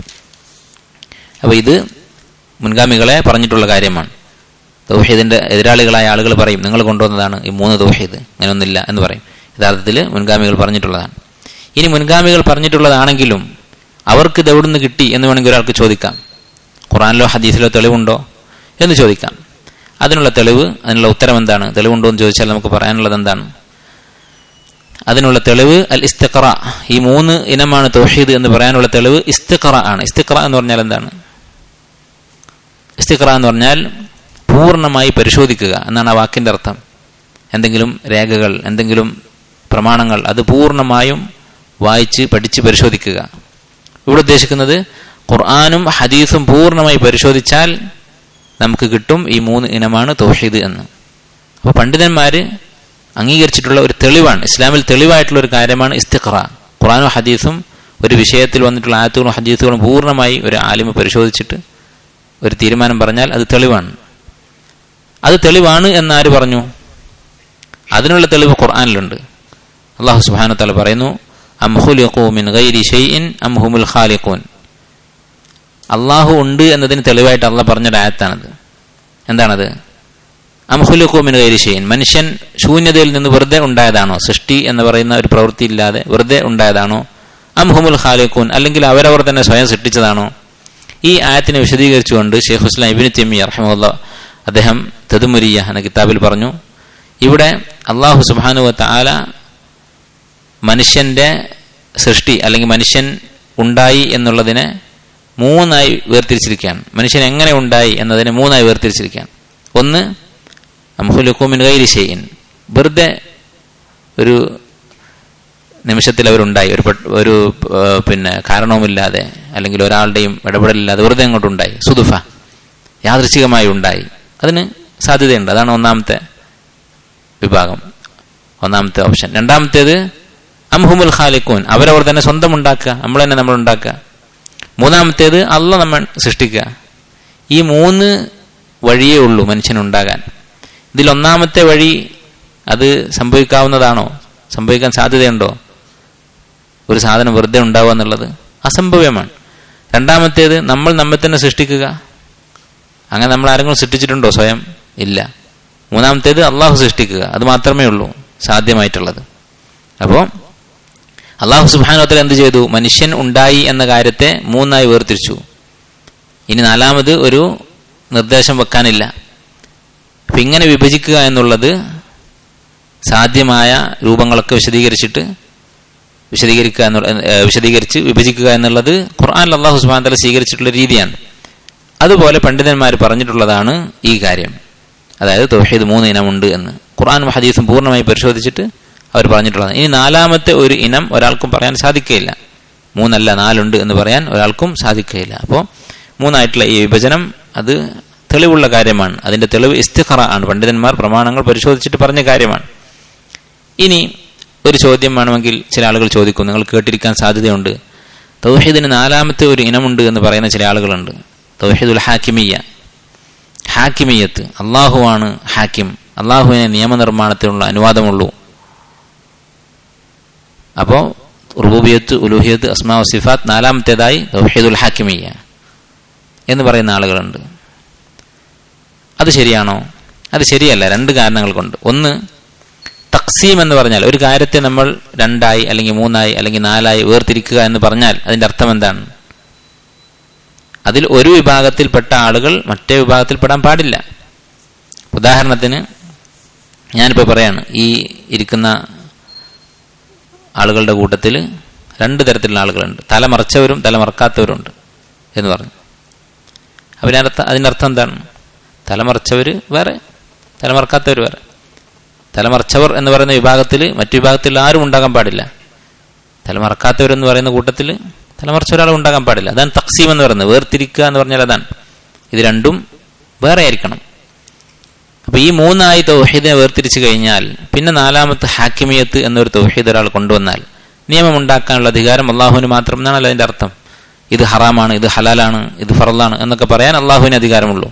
അപ്പോൾ ഇത് മുൻഗാമികളെ പറഞ്ഞിട്ടുള്ള കാര്യമാണ് തൗഹീദിന്റെ എതിരാളികളായ ആളുകൾ പറയും നിങ്ങൾ കൊണ്ടുവന്നതാണ് ഈ മൂന്ന് തൗഹീദ് അങ്ങനെയൊന്നുമില്ല എന്ന് പറയും യഥാർത്ഥത്തിൽ മുൻഗാമികൾ പറഞ്ഞിട്ടുള്ളതാണ് ഇനി മുൻഗാമികൾ പറഞ്ഞിട്ടുള്ളതാണെങ്കിലും അവർക്ക് ഇത് എവിടുന്ന് കിട്ടി എന്ന് വേണമെങ്കിൽ ഒരാൾക്ക് ചോദിക്കാം ഖുറാനിലോ ഹദീസിലോ തെളിവുണ്ടോ എന്ന് ചോദിക്കാം അതിനുള്ള തെളിവ് അതിനുള്ള ഉത്തരം എന്താണ് തെളിവുണ്ടോ എന്ന് ചോദിച്ചാൽ നമുക്ക് പറയാനുള്ളത് എന്താണ് അതിനുള്ള തെളിവ് അൽ ഇസ്തിഖറ ഈ മൂന്ന് ഇനമാണ് തൗഹീദ് എന്ന് പറയാനുള്ള തെളിവ് ഇസ്തിഖറ ആണ് ഇസ്തിഖറ എന്ന് പറഞ്ഞാൽ എന്താണ് ഇസ്തിഖറ എന്ന് പറഞ്ഞാൽ പൂർണ്ണമായി പരിശോധിക്കുക എന്നാണ് ആ വാക്കിന്റെ അർത്ഥം എന്തെങ്കിലും രേഖകൾ എന്തെങ്കിലും പ്രമാണങ്ങൾ അത് പൂർണ്ണമായും വായിച്ച് പഠിച്ച് പരിശോധിക്കുക ഇവിടെ ഉദ്ദേശിക്കുന്നത് ഖുർആാനും ഹദീസും പൂർണ്ണമായി പരിശോധിച്ചാൽ നമുക്ക് കിട്ടും ഈ മൂന്ന് ഇനമാണ് തൗഹീദ് എന്ന് അപ്പോൾ പണ്ഡിതന്മാര് അംഗീകരിച്ചിട്ടുള്ള ഒരു തെളിവാണ് ഇസ്ലാമിൽ തെളിവായിട്ടുള്ള ഒരു കാര്യമാണ് ഇസ്തിഖറ ഖുറാനും ഹദീസും ഒരു വിഷയത്തിൽ വന്നിട്ടുള്ള ആയത്തുകളും ഹദീസുകളും പൂർണ്ണമായി ഒരു ആലിമ പരിശോധിച്ചിട്ട് ഒരു തീരുമാനം പറഞ്ഞാൽ അത് തെളിവാണ് അത് തെളിവാണ് എന്നാര് പറഞ്ഞു അതിനുള്ള തെളിവ് ഖുർആാനിലുണ്ട് അള്ളാഹു സുബാനു തല പറയുന്നു അം ഖുലിഖൂ മിൻ ഗൈരി ഷൈഇൻ അം ഹുമുൽ ഖാലിഖൂൻ അള്ളാഹു ഉണ്ട് എന്നതിന് തെളിവായിട്ട് അള്ളാഹ് പറഞ്ഞൊരു ആയത്താണത് എന്താണത് അംഹുലുഖൂ മിൻ ഗൈരി ഷൈഇൻ മനുഷ്യൻ ശൂന്യതയിൽ നിന്ന് വെറുതെ ഉണ്ടായതാണോ സൃഷ്ടി എന്ന് പറയുന്ന ഒരു പ്രവൃത്തി ഇല്ലാതെ വെറുതെ ഉണ്ടായതാണോ അംഹുമുൽ ഖാലിഖൂൻ അല്ലെങ്കിൽ അവരവർ തന്നെ സ്വയം സൃഷ്ടിച്ചതാണോ ഈ ആയത്തിനെ വിശദീകരിച്ചുകൊണ്ട് ഷെയ്ഖ് ഹുസ്ലാം ഇബിൻ തെമി അറഹമുല്ല അദ്ദേഹം തെതുമുരിയ എന്ന കിതാബിൽ പറഞ്ഞു ഇവിടെ അള്ളാഹു സുബാനുവത്ത ആല മനുഷ്യന്റെ സൃഷ്ടി അല്ലെങ്കിൽ മനുഷ്യൻ ഉണ്ടായി എന്നുള്ളതിനെ മൂന്നായി വേർതിരിച്ചിരിക്കുകയാണ് മനുഷ്യൻ എങ്ങനെ ഉണ്ടായി എന്നതിനെ മൂന്നായി വേർതിരിച്ചിരിക്കുകയാണ് ഒന്ന് അംഹുലുക്കുമിൻ ഗൈരി ഷെയ്ൻ വെറുതെ ഒരു നിമിഷത്തിൽ അവരുണ്ടായി ഒരു പെ- ഒരു ആ, പിന്നെ കാരണവുമില്ലാതെ അല്ലെങ്കിൽ ഒരാളുടെയും ഇടപെടലില്ലാതെ വെറുതെ അങ്ങോട്ടുണ്ടായി സുദുഫ യാദൃച്ഛികമായി ഉണ്ടായി അതിന് സാധ്യതയുണ്ട് അതാണ് ഒന്നാമത്തെ വിഭാഗം ഒന്നാമത്തെ ഓപ്ഷൻ രണ്ടാമത്തേത് അംഹുമുൽ ഖാലിഖൂൻ അവരവർ തന്നെ സ്വന്തം ഉണ്ടാക്കുക നമ്മൾ തന്നെ നമ്മൾ ഉണ്ടാക്കുക മൂന്നാമത്തേത് അല്ല നമ്മൾ സൃഷ്ടിക്കുക ഈ മൂന്ന് വഴിയേ ഉള്ളൂ മനുഷ്യനുണ്ടാകാൻ ഇതിൽ ഒന്നാമത്തെ വഴി അത് സംഭവിക്കാവുന്നതാണോ സംഭവിക്കാൻ സാധ്യതയുണ്ടോ ഒരു സാധനം വെറുതെ ഉണ്ടാവുക എന്നുള്ളത് അസംഭവ്യമാണ് രണ്ടാമത്തേത് നമ്മൾ നമ്മെ തന്നെ സൃഷ്ടിക്കുക അങ്ങനെ നമ്മൾ ആരെങ്കിലും സൃഷ്ടിച്ചിട്ടുണ്ടോ സ്വയം ഇല്ല മൂന്നാമത്തേത് അള്ളാഹു സൃഷ്ടിക്കുക അത് മാത്രമേ ഉള്ളൂ സാധ്യമായിട്ടുള്ളത് അപ്പോൾ അള്ളാഹു സുബാനോത്തൽ എന്ത് ചെയ്തു മനുഷ്യൻ ഉണ്ടായി എന്ന കാര്യത്തെ മൂന്നായി വേർതിരിച്ചു ഇനി നാലാമത് ഒരു നിർദ്ദേശം വെക്കാനില്ല അപ്പൊ ഇങ്ങനെ വിഭജിക്കുക എന്നുള്ളത് സാധ്യമായ രൂപങ്ങളൊക്കെ വിശദീകരിച്ചിട്ട് വിശദീകരിക്കുക എന്നുള്ള ഏഹ് വിശദീകരിച്ച് വിഭജിക്കുക എന്നുള്ളത് ഖുർആൻ അള്ളാഹു സുബാൻ തല സ്വീകരിച്ചിട്ടുള്ള രീതിയാണ് അതുപോലെ പണ്ഡിതന്മാർ പറഞ്ഞിട്ടുള്ളതാണ് ഈ കാര്യം അതായത് തൗഹീദ് മൂന്ന് ഇനമുണ്ട് എന്ന് ഖുർആനും ഹദീസും പൂർണ്ണമായി പരിശോധിച്ചിട്ട് അവർ പറഞ്ഞിട്ടുള്ളതാണ് ഇനി നാലാമത്തെ ഒരു ഇനം ഒരാൾക്കും പറയാൻ സാധിക്കുകയില്ല മൂന്നല്ല നാലുണ്ട് എന്ന് പറയാൻ ഒരാൾക്കും സാധിക്കുകയില്ല അപ്പോൾ മൂന്നായിട്ടുള്ള ഈ വിഭജനം അത് തെളിവുള്ള കാര്യമാണ് അതിന്റെ തെളിവ് ഇസ്തിഖറ ആണ് പണ്ഡിതന്മാർ പ്രമാണങ്ങൾ പരിശോധിച്ചിട്ട് പറഞ്ഞ കാര്യമാണ് ഇനി ഒരു ചോദ്യം വേണമെങ്കിൽ ചില ആളുകൾ ചോദിക്കും നിങ്ങൾ കേട്ടിരിക്കാൻ സാധ്യതയുണ്ട് തൗഹീദിന് നാലാമത്തെ ഒരു ഇനമുണ്ട് എന്ന് പറയുന്ന ചില ആളുകളുണ്ട് തൗഹീദുൽ ഹാക്കിമിയ ഹാക്കിമിയത്ത് അള്ളാഹുവാണ് ഹാക്കിം അള്ളാഹുവിനെ നിയമനിർമ്മാണത്തിനുള്ള അനുവാദമുള്ളൂ അപ്പോൾ റുബൂബിയത്ത് ഉലൂഹിയത്ത് അസ്മാ സിഫാത്ത് നാലാമത്തേതായി തൗഹീദുൽ ഹാക്കിമിയ എന്ന് പറയുന്ന ആളുകളുണ്ട് അത് ശരിയാണോ അത് ശരിയല്ല രണ്ട് കാരണങ്ങൾ കൊണ്ട് ഒന്ന് തക്സീം എന്ന് പറഞ്ഞാൽ ഒരു കാര്യത്തെ നമ്മൾ രണ്ടായി അല്ലെങ്കിൽ മൂന്നായി അല്ലെങ്കിൽ നാലായി വേർതിരിക്കുക എന്ന് പറഞ്ഞാൽ അതിന്റെ അർത്ഥം എന്താണ് അതിൽ ഒരു വിഭാഗത്തിൽപ്പെട്ട ആളുകൾ മറ്റേ വിഭാഗത്തിൽപ്പെടാൻ പാടില്ല ഉദാഹരണത്തിന് ഞാനിപ്പോൾ പറയാണ് ഈ ഇരിക്കുന്ന ആളുകളുടെ കൂട്ടത്തിൽ രണ്ട് തരത്തിലുള്ള ആളുകളുണ്ട് തലമറച്ചവരും തലമറക്കാത്തവരുണ്ട് എന്ന് പറഞ്ഞു അതിനർത്ഥം അതിൻ്റെ അർത്ഥം എന്താണ് തലമറച്ചവർ വേറെ തലമറക്കാത്തവർ വേറെ തലമറച്ചവർ എന്ന് പറയുന്ന വിഭാഗത്തിൽ മറ്റു വിഭാഗത്തിൽ ആരും ഉണ്ടാകാൻ പാടില്ല തലമറക്കാത്തവർ എന്ന് പറയുന്ന കൂട്ടത്തിൽ തലമറച്ച ഒരാൾ ഉണ്ടാകാൻ പാടില്ല അതാണ് തക്സീം എന്ന് പറയുന്നത് വേർതിരിക്കുക എന്ന് പറഞ്ഞാൽ അതാണ് ഇത് രണ്ടും വേറെ ആയിരിക്കണം അപ്പൊ ഈ മൂന്നായി തൗഹീദിനെ വേർതിരിച്ചു കഴിഞ്ഞാൽ പിന്നെ നാലാമത്തെ ഹാക്കിമിയത്ത് എന്നൊരു തൗഹീദ് ഒരാൾ കൊണ്ടുവന്നാൽ നിയമം ഉണ്ടാക്കാനുള്ള അധികാരം അള്ളാഹുവിന് മാത്രം എന്നാണല്ലോ അതിന്റെ അർത്ഥം ഇത് ഹറാമാണ് ഇത് ഹലാലാണ് ഇത് ഫറലാണ് എന്നൊക്കെ പറയാൻ അള്ളാഹുവിന് അധികാരമുള്ളൂ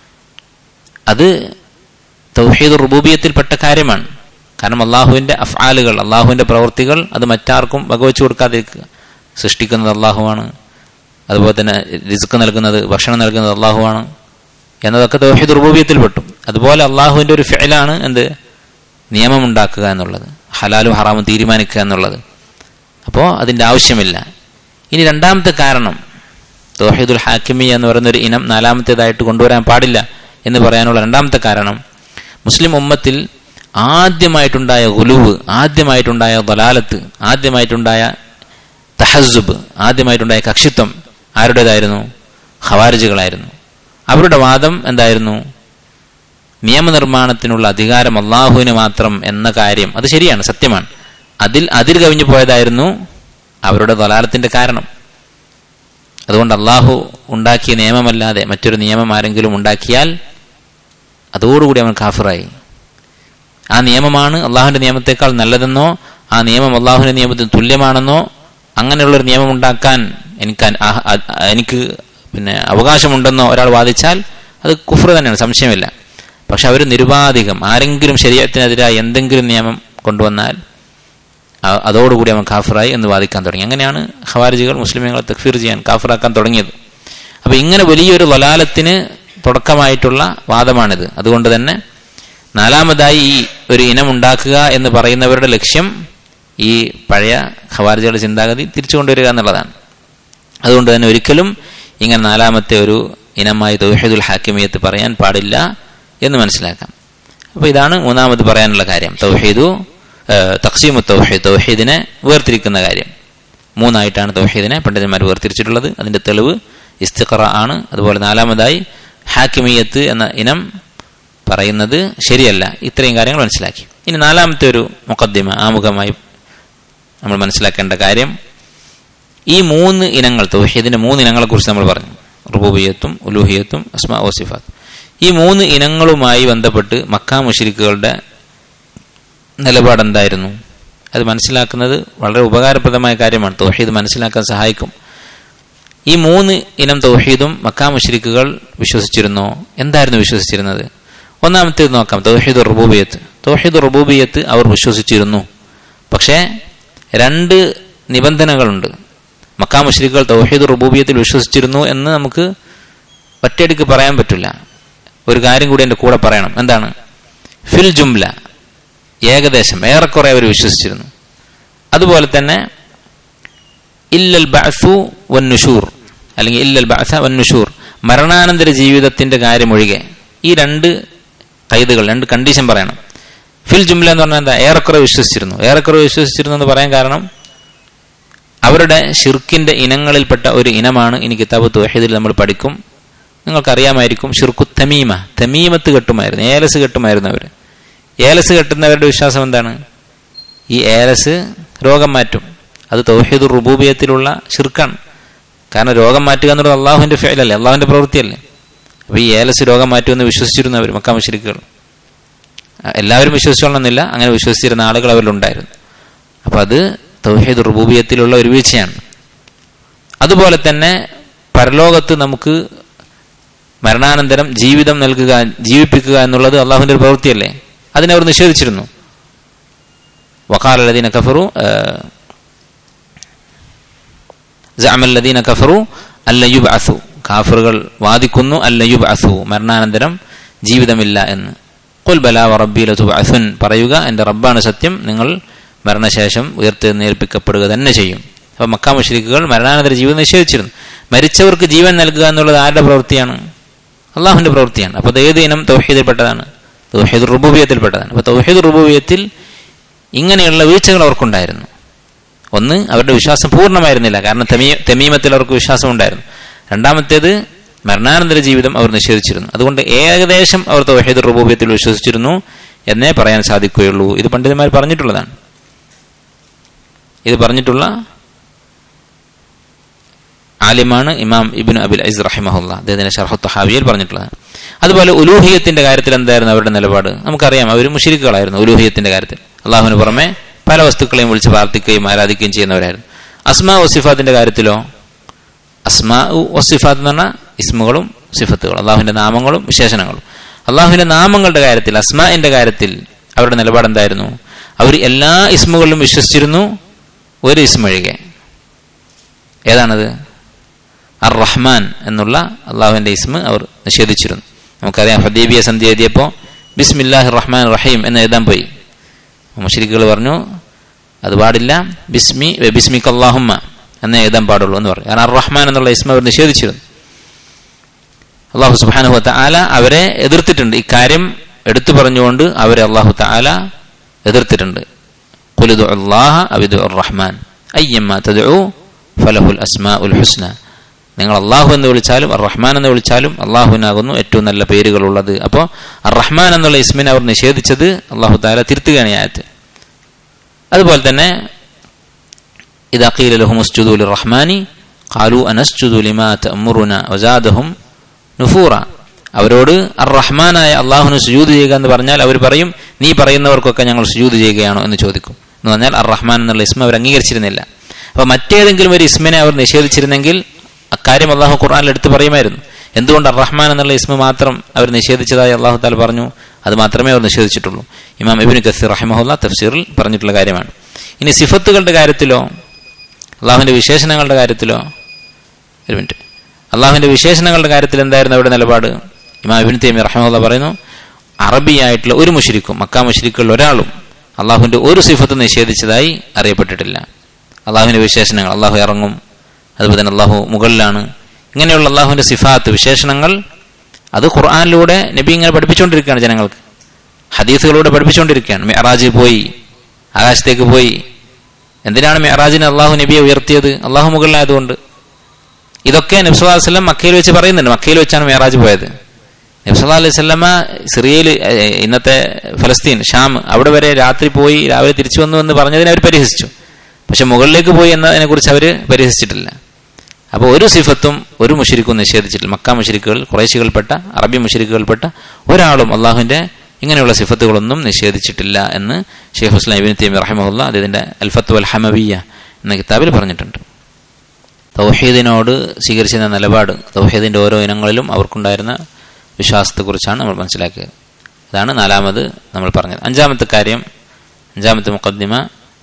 അത് തൗഹീദ് റുബൂബിയത്തിൽപ്പെട്ട കാര്യമാണ് കാരണം അള്ളാഹുവിന്റെ അഫ്ആലുകൾ അള്ളാഹുവിന്റെ പ്രവൃത്തികൾ അത് മറ്റാർക്കും വകവെച്ചു കൊടുക്കാതിരിക്കുക സൃഷ്ടിക്കുന്നത് അള്ളാഹുവാണ് അതുപോലെ തന്നെ റിസ്ക് നൽകുന്നത് ഭക്ഷണം നൽകുന്നത് അള്ളാഹുവാണ് എന്നതൊക്കെ തൗഹീദ് റുബൂബിയത്തിൽ പെട്ടു അതുപോലെ അള്ളാഹുവിന്റെ ഒരു ഫിഅലാണ് എന്ത് നിയമമുണ്ടാക്കുക എന്നുള്ളത് ഹലാലും ഹറാമും തീരുമാനിക്കുക എന്നുള്ളത് അപ്പോൾ അതിന്റെ ആവശ്യമില്ല ഇനി രണ്ടാമത്തെ കാരണം തൗഹീദുൽ ഹാക്കിമി എന്ന് പറയുന്ന ഒരു ഇനം നാലാമത്തേതായിട്ട് കൊണ്ടുവരാൻ പാടില്ല എന്ന് പറയാനുള്ള രണ്ടാമത്തെ കാരണം മുസ്ലിം ഉമ്മത്തിൽ ആദ്യമായിട്ടുണ്ടായ ഗുലുവ് ആദ്യമായിട്ടുണ്ടായ ദലാലത്ത് ആദ്യമായിട്ടുണ്ടായ തഹസുബ് ആദ്യമായിട്ടുണ്ടായ കക്ഷിത്വം ആരുടേതായിരുന്നു ഖവാരിജുകളായിരുന്നു അവരുടെ വാദം എന്തായിരുന്നു നിയമനിർമ്മാണത്തിനുള്ള അധികാരം അള്ളാഹുവിന് മാത്രം എന്ന കാര്യം അത് ശരിയാണ് സത്യമാണ് അതിൽ അതിൽ കവിഞ്ഞു പോയതായിരുന്നു അവരുടെ ദലാലത്തിന്റെ കാരണം അതുകൊണ്ട് അള്ളാഹു ഉണ്ടാക്കിയ നിയമമല്ലാതെ മറ്റൊരു നിയമം ആരെങ്കിലും ഉണ്ടാക്കിയാൽ അതോടുകൂടി അവൻ കാഫിറായി ആ നിയമമാണ് അള്ളാഹുവിന്റെ നിയമത്തെക്കാൾ നല്ലതെന്നോ ആ നിയമം അള്ളാഹുവിന്റെ നിയമത്തിന് തുല്യമാണെന്നോ അങ്ങനെയുള്ളൊരു നിയമം ഉണ്ടാക്കാൻ എനിക്ക് അ- ആ- അ- എനിക്ക് പിന്നെ അവകാശമുണ്ടെന്നോ ഒരാൾ വാദിച്ചാൽ അത് കുഫ്ര തന്നെയാണ് സംശയമില്ല പക്ഷെ അവർ നിരുപാധികം ആരെങ്കിലും ശരീരത്തിനെതിരായി എന്തെങ്കിലും നിയമം കൊണ്ടുവന്നാൽ അ- അതോടുകൂടി അവൻ കാഫിറായി എന്ന് വാദിക്കാൻ തുടങ്ങി അങ്ങനെയാണ് ഖവാരിജികൾ മുസ്ലിമുകളെ തക്ഫീർ ചെയ്യാൻ കാഫിറാക്കാൻ തുടങ്ങിയത് അപ്പൊ ഇങ്ങനെ വലിയൊരു വലാലത്തിന് തുടക്കമായിട്ടുള്ള വാദമാണിത് അതുകൊണ്ട് തന്നെ നാലാമതായി ഈ ഒരു ഇനം ഉണ്ടാക്കുക എന്ന് പറയുന്നവരുടെ ലക്ഷ്യം ഈ പഴയ ഖവാരിജികളുടെ ചിന്താഗതി തിരിച്ചു കൊണ്ടുവരിക എന്നുള്ളതാണ് അതുകൊണ്ട് തന്നെ ഒരിക്കലും ഇങ്ങനെ നാലാമത്തെ ഒരു ഇനമായി തൗഹീദുൽ ഹാക്കിമിയത്ത് പറയാൻ പാടില്ല എന്ന് മനസ്സിലാക്കാം അപ്പോൾ ഇതാണ് മൂന്നാമത് പറയാനുള്ള കാര്യം തൗഹീദു തക്സീമു തൗഹീദ് തൗഹീദിനെ വേർതിരിക്കുന്ന കാര്യം മൂന്നായിട്ടാണ് തൗഹീദിനെ പണ്ഡിതന്മാർ വേർതിരിച്ചിട്ടുള്ളത് അതിന്റെ തെളിവ് ഇസ്തിഖറ ആണ് അതുപോലെ നാലാമതായി ഹാക്കിമിയത്ത് എന്ന ഇനം പറയുന്നത് ശരിയല്ല ഇത്രയും കാര്യങ്ങൾ മനസ്സിലാക്കി ഇനി നാലാമത്തെ ഒരു മുഖദ്ദിമ ആമുഖമായി നമ്മൾ മനസ്സിലാക്കേണ്ട കാര്യം ഈ മൂന്ന് ഇനങ്ങൾ തൗഹീദിന്റെ മൂന്ന് ഇനങ്ങളെ കുറിച്ച് നമ്മൾ പറഞ്ഞു റുബൂബിയത്തും ഉലൂഹിയത്തും അസ്മാ ഓസിഫാത്ത് ഈ മൂന്ന് ഇനങ്ങളുമായി ബന്ധപ്പെട്ട് മക്കാ മുഷിരിക്കുകളുടെ നിലപാട് എന്തായിരുന്നു അത് മനസ്സിലാക്കുന്നത് വളരെ ഉപകാരപ്രദമായ കാര്യമാണ് തൗഹീദ് മനസ്സിലാക്കാൻ സഹായിക്കും ഈ മൂന്ന് ഇനം തൗഹീദും മക്കാ മുഷിരിക്കുകൾ വിശ്വസിച്ചിരുന്നോ എന്തായിരുന്നു വിശ്വസിച്ചിരുന്നത് ഒന്നാമത്തേത് നോക്കാം തൗഹീദ് റുബൂബിയത്ത് തൗഹീദ് റുബൂബിയത്ത് അവർ വിശ്വസിച്ചിരുന്നു പക്ഷേ രണ്ട് നിബന്ധനകളുണ്ട് മക്കാ മുഷ്രിഖുകൾ തൗഹീദ് റുബൂബിയത്തിൽ വിശ്വസിച്ചിരുന്നു എന്ന് നമുക്ക് ഒറ്റയടിക്ക് പറയാൻ പറ്റില്ല ഒരു കാര്യം കൂടി എൻ്റെ കൂടെ പറയണം എന്താണ് ഫിൽ ജുംല ഏകദേശം ഏറെക്കുറെ അവർ വിശ്വസിച്ചിരുന്നു അതുപോലെ തന്നെ ഇല്ലൽ ബഅസു വന്നുഷൂർ അല്ലെങ്കിൽ ഇല്ലൽ ബഅസ വന്നുഷൂർ മരണാനന്തര ജീവിതത്തിന്റെ കാര്യമൊഴികെ ഈ രണ്ട് കൈതുകൾ രണ്ട് കണ്ടീഷൻ പറയണം ഫിൽ ജുംല എന്ന് പറഞ്ഞാൽ എന്താ ഏറെക്കുറെ വിശ്വസിച്ചിരുന്നു ഏറെക്കുറെ വിശ്വസിച്ചിരുന്നു എന്ന് പറയാൻ കാരണം അവരുടെ ഷിർക്കിന്റെ ഇനങ്ങളിൽപ്പെട്ട ഒരു ഇനമാണ് ഇനി കിതാബ് തുവഹീദിൽ നമ്മൾ പഠിക്കും നിങ്ങൾക്കറിയാമായിരിക്കും ഷിർക്കു തമീമ തമീമത്ത് കെട്ടുമായിരുന്നു ഏലസ് കെട്ടുമായിരുന്നു അവർ ഏലസ് കെട്ടുന്നവരുടെ വിശ്വാസം എന്താണ് ഈ ഏലസ് രോഗം മാറ്റും അത് തൗഹീദ് റുബൂബിയത്തിലുള്ള ഷിർക്കാണ് കാരണം രോഗം മാറ്റുക എന്നുള്ളത് അള്ളാഹുവിന്റെ ഫേലല്ലേ അള്ളാഹുവിന്റെ പ്രവൃത്തിയല്ലേ അപ്പൊ ഈ ഏലസ് രോഗം മാറ്റുമെന്ന് വിശ്വസിച്ചിരുന്നു അവർ മക്കാ മുശ്രിക്കുകൾ എല്ലാവരും വിശ്വസിച്ചോളണമെന്നില്ല അങ്ങനെ വിശ്വസിച്ചിരുന്ന ആളുകൾ അവരിലുണ്ടായിരുന്നു അപ്പൊ അത് തൗഹീദ് റുബൂബിയത്തിലുള്ള ഒരു വീഴ്ചയാണ് അതുപോലെ തന്നെ പരലോകത്ത് നമുക്ക് മരണാനന്തരം ജീവിതം നൽകുക ജീവിപ്പിക്കുക എന്നുള്ളത് അള്ളാഹുവിന്റെ ഒരു പ്രവൃത്തിയല്ലേ അതിനെ അവർ നിഷേധിച്ചിരുന്നു വക്കാലല്ലദീന കഫറു ജഅമല്ലദീന കഫറു അല്ലയുബ് അസു കാഫറുകൾ വാദിക്കുന്നു അല്ലയുബ് അസു മരണാനന്തരം ജീവിതമില്ല എന്ന് കുൽ ബലാ റബ്ബി ലതുബഅസുൻ പറയുക എൻ്റെ റബ്ബാണ് സത്യം നിങ്ങൾ മരണശേഷം ഉയർത്തെഴുന്നേൽപ്പിക്കപ്പെടുക തന്നെ ചെയ്യും അപ്പൊ മക്കാ മുഷ്രിക്കുകൾ മരണാനന്തര ജീവിതം നിഷേധിച്ചിരുന്നു മരിച്ചവർക്ക് ജീവൻ നൽകുക എന്നുള്ളത് ആരുടെ പ്രവൃത്തിയാണ് അള്ളാഹുവിന്റെ പ്രവൃത്തിയാണ് അപ്പോൾ അത് ഏത് ഇനം തൗഹീദിൽപ്പെട്ടതാണ് തൗഹീദ് റുബൂബിയത്തിൽപ്പെട്ടതാണ് അപ്പോൾ തൗഹീദ് റുബൂബിയത്തിൽ ഇങ്ങനെയുള്ള വീഴ്ചകൾ അവർക്കുണ്ടായിരുന്നു ഒന്ന് അവരുടെ വിശ്വാസം പൂർണ്ണമായിരുന്നില്ല കാരണം തെമീ തെമീമത്തിൽ അവർക്ക് വിശ്വാസം ഉണ്ടായിരുന്നു രണ്ടാമത്തേത് മരണാനന്തര ജീവിതം അവർ നിഷേധിച്ചിരുന്നു അതുകൊണ്ട് ഏകദേശം അവർ തൗഹീദ് റുബൂബിയത്തിൽ വിശ്വസിച്ചിരുന്നു എന്നേ പറയാൻ സാധിക്കുകയുള്ളൂ ഇത് പണ്ഡിതന്മാർ പറഞ്ഞിട്ടുള്ളതാണ് ഇത് പറഞ്ഞിട്ടുള്ള ആലിമാണ് ഇമാം ഇബിൻ അബിൽ ഐസ് റഹിമഹുല്ല അദ്ദേഹത്തിന്റെ ഷർഹത്ത് ഹാവിയിൽ പറഞ്ഞിട്ടുള്ളത് അതുപോലെ ഉലൂഹിയത്തിന്റെ കാര്യത്തിൽ എന്തായിരുന്നു അവരുടെ നിലപാട് നമുക്കറിയാം അവർ മുഷിരിക്കുകളായിരുന്നു ഉലൂഹിയത്തിന്റെ കാര്യത്തിൽ അള്ളാഹുവിന് പുറമെ പല വസ്തുക്കളെയും വിളിച്ച് പ്രാർത്ഥിക്കുകയും ആരാധിക്കുകയും ചെയ്യുന്നവരായിരുന്നു അസ്മാ ഒസിഫാത്തിന്റെ കാര്യത്തിലോ അസ്മാ ഒസിഫാത്ത് എന്ന് പറഞ്ഞാൽ ഇസ്മുകളും സിഫത്തുകളും അള്ളാഹുവിന്റെ നാമങ്ങളും വിശേഷണങ്ങളും അള്ളാഹുവിന്റെ നാമങ്ങളുടെ കാര്യത്തിൽ അസ്മാന്റെ കാര്യത്തിൽ അവരുടെ നിലപാട് എന്തായിരുന്നു അവർ എല്ലാ ഇസ്മുകളിലും വിശ്വസിച്ചിരുന്നു ഒരു ഇസ്മൊഴികെ ഏതാണത് അർ റഹ്മാൻ എന്നുള്ള അള്ളാഹുവിന്റെ ഇസ്മ അവർ നിഷേധിച്ചിരുന്നു നമുക്കറിയാം ഹദീബിയ സന്ധി എഴുതിയപ്പോൾ ബിസ്മില്ലാഹി റഹ്മാൻ റഹീം എന്ന് എഴുതാൻ പോയി മുഷരിക്കുകൾ പറഞ്ഞു അത് പാടില്ല ബിസ്മി ബിസ്മിക്ക് അള്ളാഹുമ്മ എന്ന് എഴുതാൻ പാടുള്ളൂ എന്ന് പറഞ്ഞു കാരണം അർ റഹ്മാൻ എന്നുള്ള ഇസ്മ അവർ നിഷേധിച്ചിരുന്നു അള്ളാഹു സുബാനുഹു താല അവരെ എതിർത്തിട്ടുണ്ട് ഇക്കാര്യം എടുത്തു പറഞ്ഞുകൊണ്ട് അവരെ അള്ളാഹു താല എതിർത്തിട്ടുണ്ട് കുലിദു അള്ളാഹ അബിദു റഹ്മാൻ അയ്യമ്മ തദു ഫലഹുൽ അസ്മാ ഉൽ ഹുസ്ന നിങ്ങൾ അള്ളാഹു എന്ന് വിളിച്ചാലും അർ റഹ്മാൻ എന്ന് വിളിച്ചാലും അള്ളാഹുവിനാകുന്നു ഏറ്റവും നല്ല പേരുകളുള്ളത് അപ്പോൾ അർ റഹ്മാൻ എന്നുള്ള ഇസ്മിനെ അവർ നിഷേധിച്ചത് അള്ളാഹു താല തിരുത്തുകയാണ് ഈ ആയത്ത് അതുപോലെ തന്നെ ഇത് അഖീൽ ലഹുമുസ്ജുദുൽ റഹ്മാനി ഖാലു അനസ്ജുദു ലിമാ തഅമുറുന വസാദഹും നുഫൂറ അവരോട് അർ റഹ്മാനായ അള്ളാഹുന് സുജൂദ് ചെയ്യുക എന്ന് പറഞ്ഞാൽ അവർ പറയും നീ പറയുന്നവർക്കൊക്കെ ഞങ്ങൾ സുജൂദ് ചെയ്യുകയാണോ എന്ന് ചോദിക്കും എന്ന് പറഞ്ഞാൽ അർ റഹ്മാൻ എന്നുള്ള ഇസ്മ അവർ അംഗീകരിച്ചിരുന്നില്ല അപ്പൊ മറ്റേതെങ്കിലും ഒരു ഇസ്മിനെ അവർ നിഷേധിച്ചിരുന്നെങ്കിൽ അക്കാര്യം അള്ളാഹു ഖുർആാനിൽ എടുത്തു പറയുമായിരുന്നു എന്തുകൊണ്ട് അർ റഹ്മാൻ എന്നുള്ള ഇസ്മ മാത്രം അവർ നിഷേധിച്ചതായി അള്ളാഹു താല പറഞ്ഞു അത് മാത്രമേ അവർ നിഷേധിച്ചിട്ടുള്ളൂ ഇമാം ഇബിൻ കസീർ റഹിമഹുല്ല തഫ്സീറിൽ പറഞ്ഞിട്ടുള്ള കാര്യമാണ് ഇനി സിഫത്തുകളുടെ കാര്യത്തിലോ അള്ളാഹുവിന്റെ വിശേഷണങ്ങളുടെ കാര്യത്തിലോ ഒരു മിനിറ്റ് അള്ളാഹുവിന്റെ വിശേഷണങ്ങളുടെ കാര്യത്തിൽ എന്തായിരുന്നു അവിടെ നിലപാട് ഇമാം ഇബിൻ തൈമി റഹ്മുള്ള പറയുന്നു അറബിയായിട്ടുള്ള ഒരു മുഷരിക്കും മക്കാ മുഷരിക്കുള്ള ഒരാളും അള്ളാഹുവിന്റെ ഒരു സിഫത്ത് നിഷേധിച്ചതായി അറിയപ്പെട്ടിട്ടില്ല അള്ളാഹുവിന്റെ വിശേഷണങ്ങൾ അള്ളാഹു ഇറങ്ങും അതുപോലെ തന്നെ അള്ളാഹു മുകളിലാണ് ഇങ്ങനെയുള്ള അള്ളാഹുവിന്റെ സിഫാത്ത് വിശേഷണങ്ങൾ അത് ഖുർആാനിലൂടെ നബി ഇങ്ങനെ പഠിപ്പിച്ചുകൊണ്ടിരിക്കുകയാണ് ജനങ്ങൾക്ക് ഹദീസുകളിലൂടെ പഠിപ്പിച്ചുകൊണ്ടിരിക്കുകയാണ് മെഹറാജ് പോയി ആകാശത്തേക്ക് പോയി എന്തിനാണ് മെഹറാജിനെ അള്ളാഹു നബിയെ ഉയർത്തിയത് അള്ളാഹു മുകളിലായതുകൊണ്ട് ഇതൊക്കെ നബ്സല്ലാ വസ്ലം മക്കയിൽ വെച്ച് പറയുന്നുണ്ട് മക്കയിൽ വെച്ചാണ് മെഹറാജ് പോയത് നബ്സല്ലാ അലൈഹി സ്വല്ലമ സിറിയയിൽ ഇന്നത്തെ ഫലസ്തീൻ ഷാം അവിടെ വരെ രാത്രി പോയി രാവിലെ തിരിച്ചു വന്നു എന്ന് പറഞ്ഞതിനെ അവർ പരിഹസിച്ചു പക്ഷെ മുകളിലേക്ക് പോയി എന്നതിനെ കുറിച്ച് അവർ പരിഹസിച്ചിട്ടില്ല അപ്പോൾ ഒരു സിഫത്തും ഒരു മുഷരിക്കും നിഷേധിച്ചിട്ടില്ല മക്ക മുഷരിക്കുകൾ കുറേശികൾപ്പെട്ട അറബി മുഷരിക്കുകൾപ്പെട്ട ഒരാളും അള്ളാഹുവിന്റെ ഇങ്ങനെയുള്ള സിഫത്തുകളൊന്നും നിഷേധിച്ചിട്ടില്ല എന്ന് ഷെയ്ഖ് ഹുസ്ലാം ഇബിൻ തീമി റഹിമുല്ല അദ്ദേഹത്തിന്റെ അൽഫത്ത് അൽ ഹമവിയ എന്ന കിതാബിൽ പറഞ്ഞിട്ടുണ്ട് തൗഹീദിനോട് സ്വീകരിച്ചിരുന്ന നിലപാട് തൗഹീദിന്റെ ഓരോ ഇനങ്ങളിലും അവർക്കുണ്ടായിരുന്ന വിശ്വാസത്തെക്കുറിച്ചാണ് നമ്മൾ മനസ്സിലാക്കിയത് ഇതാണ് നാലാമത് നമ്മൾ പറഞ്ഞത് അഞ്ചാമത്തെ കാര്യം അഞ്ചാമത്തെ മുക്കദ്ദിമ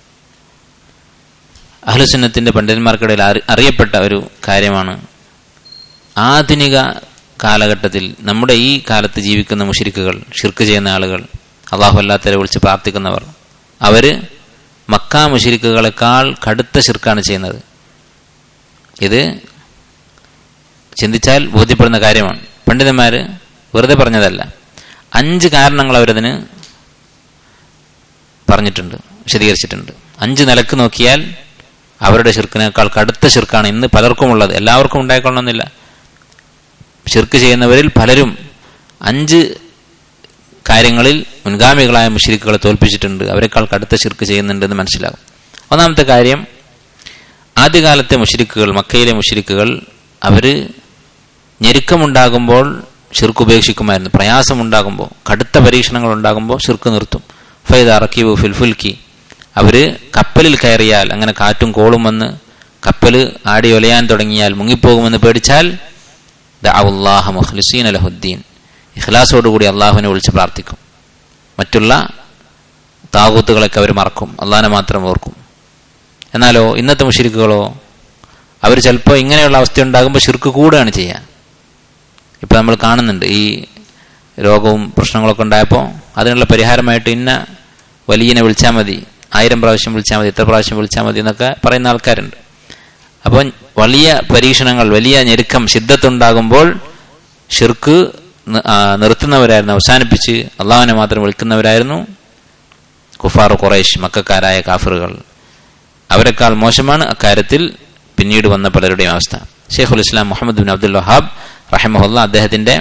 അഹ്ലുസുന്നത്തിന്റെ പണ്ഡിതന്മാർക്കിടയിൽ അറിയപ്പെട്ട ഒരു കാര്യമാണ് ആധുനിക കാലഘട്ടത്തിൽ നമ്മുടെ ഈ കാലത്ത് ജീവിക്കുന്ന മുഷിരിക്കുകൾ ഷിർക്ക് ചെയ്യുന്ന ആളുകൾ അള്ളാഹു അല്ലാത്തവരെ വിളിച്ച് പ്രാർത്ഥിക്കുന്നവർ അവര് മക്ക മുഷിരിക്കുകളെക്കാൾ കടുത്ത ഷിർക്കാണ് ചെയ്യുന്നത് ഇത് ചിന്തിച്ചാൽ ബോധ്യപ്പെടുന്ന കാര്യമാണ് പണ്ഡിതന്മാര് വെറുതെ പറഞ്ഞതല്ല അഞ്ച് കാരണങ്ങൾ അവരതിന് പറഞ്ഞിട്ടുണ്ട് വിശദീകരിച്ചിട്ടുണ്ട് അഞ്ച് നിലക്ക് നോക്കിയാൽ അവരുടെ ഷിർക്കിനേക്കാൾ കടുത്ത ഷിർക്കാണ് ഇന്ന് പലർക്കും ഉള്ളത് എല്ലാവർക്കും ഉണ്ടായിക്കൊള്ളണമെന്നില്ല ഷിർക്ക് ചെയ്യുന്നവരിൽ പലരും അഞ്ച് കാര്യങ്ങളിൽ മുൻഗാമികളായ മുഷിരിക്കുകളെ തോൽപ്പിച്ചിട്ടുണ്ട് അവരെക്കാൾ കടുത്ത ഷിർക്ക് ചെയ്യുന്നുണ്ട് എന്ന് മനസ്സിലാകും ഒന്നാമത്തെ കാര്യം ആദ്യകാലത്തെ മുഷിരിക്കുകൾ മക്കയിലെ മുഷിരിക്കുകൾ അവര് ഞെരുക്കമുണ്ടാകുമ്പോൾ ഷിർക്ക് ഉപേക്ഷിക്കുമായിരുന്നു പ്രയാസമുണ്ടാകുമ്പോൾ കടുത്ത പരീക്ഷണങ്ങൾ ഉണ്ടാകുമ്പോൾ ഷിർക്ക് നിർത്തും ഫൈദ റക്കീബു ഫിൽ ഫുൽക്കി അവര് കപ്പലിൽ കയറിയാൽ അങ്ങനെ കാറ്റും കോളും വന്ന് കപ്പല് ആടി ഒലയാൻ തുടങ്ങിയാൽ മുങ്ങിപ്പോകുമെന്ന് പേടിച്ചാൽ ദഅവുല്ലാഹ മുഖ്ലിസീൻ അലഹുദ്ദീൻ ഇഖ്ലാസോടുകൂടി അള്ളാഹുവിനെ വിളിച്ച് പ്രാർത്ഥിക്കും മറ്റുള്ള താകൂത്തുകളൊക്കെ അവർ മറക്കും അള്ളാഹിനെ മാത്രം ഓർക്കും എന്നാലോ ഇന്നത്തെ മുഷിരിക്കുകളോ അവർ ചിലപ്പോൾ ഇങ്ങനെയുള്ള അവസ്ഥ ഉണ്ടാകുമ്പോൾ ഷിർക്ക് കൂടുകയാണ് ചെയ്യുക ഇപ്പം നമ്മൾ കാണുന്നുണ്ട് ഈ രോഗവും പ്രശ്നങ്ങളൊക്കെ ഉണ്ടായപ്പോൾ അതിനുള്ള പരിഹാരമായിട്ട് ഇന്ന വലിയനെ വിളിച്ചാൽ മതി ആയിരം പ്രാവശ്യം വിളിച്ചാൽ മതി എത്ര പ്രാവശ്യം വിളിച്ചാൽ മതി എന്നൊക്കെ പറയുന്ന ആൾക്കാരുണ്ട് അപ്പോൾ വലിയ പരീക്ഷണങ്ങൾ വലിയ ഞെരുക്കം സിദ്ധത്തുണ്ടാകുമ്പോൾ ഷിർക്ക് നിർത്തുന്നവരായിരുന്നു അവസാനിപ്പിച്ച് അള്ളാഹുവിനെ മാത്രം വിളിക്കുന്നവരായിരുന്നു കുഫാർ ഖുറൈഷ് മക്കാരായ കാഫറുകൾ അവരെക്കാൾ മോശമാണ് അക്കാര്യത്തിൽ പിന്നീട് വന്ന പലരുടെയും അവസ്ഥ ഷെയ്ഖുൽ ഇസ്ലാം മുഹമ്മദ് ബിൻ അബ്ദുൽ വഹാബ് റഹിമഹുല്ല അദ്ദേഹത്തിന്റെ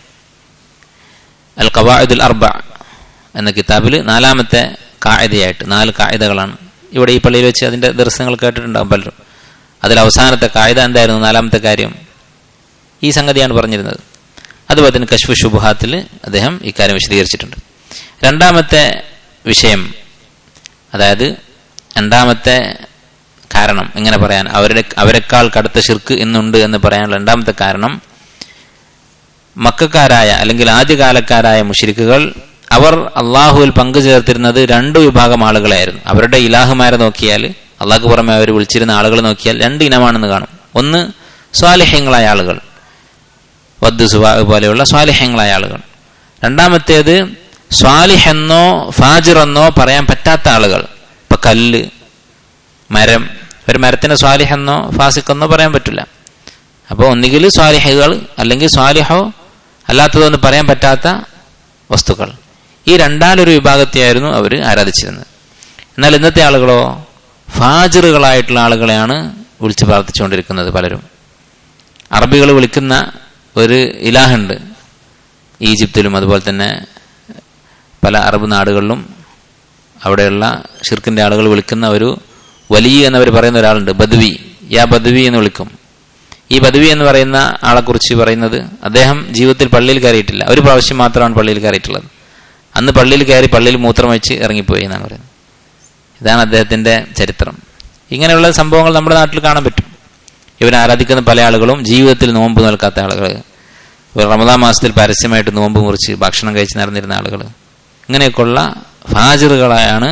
അൽ ഖവാഇദുൽ അർബ എന്ന കിതാബിൽ നാലാമത്തെ കായതയായിട്ട് നാല് കായതകളാണ് ഇവിടെ ഈ പള്ളിയിൽ വെച്ച് അതിന്റെ ദർശനങ്ങൾ കേട്ടിട്ടുണ്ടാകും പലരും അതിൽ അവസാനത്തെ കായത എന്തായിരുന്നു നാലാമത്തെ കാര്യം ഈ സംഗതിയാണ് പറഞ്ഞിരുന്നത് അതുപോലെ തന്നെ കശ്ഫ് ശുബഹാത്തിൽ അദ്ദേഹം ഇക്കാര്യം വിശദീകരിച്ചിട്ടുണ്ട് രണ്ടാമത്തെ വിഷയം അതായത് രണ്ടാമത്തെ കാരണം എങ്ങനെ പറയാൻ അവരുടെ അവരെക്കാൾ കടുത്ത ഷിർക്ക് ഇന്നുണ്ട് എന്ന് പറയാനുള്ള രണ്ടാമത്തെ കാരണം മക്കാരായ അല്ലെങ്കിൽ ആദ്യകാലക്കാരായ മുഷിരിക്കുകൾ അവർ അള്ളാഹുവിൽ പങ്കു ചേർത്തിരുന്നത് രണ്ടു വിഭാഗം ആളുകളായിരുന്നു അവരുടെ ഇലാഹുമാരെ നോക്കിയാൽ അള്ളാഹ്ക്ക് പുറമെ അവർ വിളിച്ചിരുന്ന ആളുകൾ നോക്കിയാൽ രണ്ട് ഇനമാണെന്ന് കാണും ഒന്ന് സ്വാലിഹ്യങ്ങളായ ആളുകൾ വദ്ദു സുബാ പോലെയുള്ള സ്വാലിഹ്യങ്ങളായ ആളുകൾ രണ്ടാമത്തേത് സ്വാലിഹെന്നോ ഫാജിറെന്നോ പറയാൻ പറ്റാത്ത ആളുകൾ ഇപ്പൊ കല്ല് മരം ഒരു മരത്തിന് സ്വാലിഹെന്നോ ഫാസിക്കെന്നോ പറയാൻ പറ്റില്ല അപ്പോൾ ഒന്നുകിൽ സ്വാലിഹകൾ അല്ലെങ്കിൽ സ്വാലിഹോ അല്ലാത്തതൊന്ന് പറയാൻ പറ്റാത്ത വസ്തുക്കൾ ഈ രണ്ടാലൊരു വിഭാഗത്തെയായിരുന്നു അവർ ആരാധിച്ചിരുന്നത് എന്നാൽ ഇന്നത്തെ ആളുകളോ ഫാജിറുകളായിട്ടുള്ള ആളുകളെയാണ് വിളിച്ച് പ്രാർത്ഥിച്ചുകൊണ്ടിരിക്കുന്നത് പലരും അറബികൾ വിളിക്കുന്ന ഒരു ഇലാഹുണ്ട് ഈജിപ്തിലും അതുപോലെ തന്നെ പല അറബ് നാടുകളിലും അവിടെയുള്ള ഷിർക്കിന്റെ ആളുകൾ വിളിക്കുന്ന ഒരു വലിയ എന്നവർ പറയുന്ന ഒരാളുണ്ട് ബദ്വി യാ ബദ്വി എന്ന് വിളിക്കും ഈ ബദ്വി എന്ന് പറയുന്ന ആളെക്കുറിച്ച് പറയുന്നത് അദ്ദേഹം ജീവിതത്തിൽ പള്ളിയിൽ കയറിയിട്ടില്ല ഒരു പ്രാവശ്യം മാത്രമാണ് പള്ളിയിൽ കയറിയിട്ടുള്ളത് അന്ന് പള്ളിയിൽ കയറി പള്ളിയിൽ മൂത്രം വെച്ച് ഇറങ്ങിപ്പോയി എന്നാണ് പറയുന്നത് ഇതാണ് അദ്ദേഹത്തിന്റെ ചരിത്രം ഇങ്ങനെയുള്ള സംഭവങ്ങൾ നമ്മുടെ നാട്ടിൽ കാണാൻ പറ്റും ഇവരെ ആരാധിക്കുന്ന പല ആളുകളും ജീവിതത്തിൽ നോമ്പ് നിൽക്കാത്ത ആളുകൾ റമദാ മാസത്തിൽ പരസ്യമായിട്ട് നോമ്പ് മുറിച്ച് ഭക്ഷണം കഴിച്ച് നടന്നിരുന്ന ആളുകൾ ഇങ്ങനെയൊക്കെയുള്ള ഫാജിറുകളായാണ്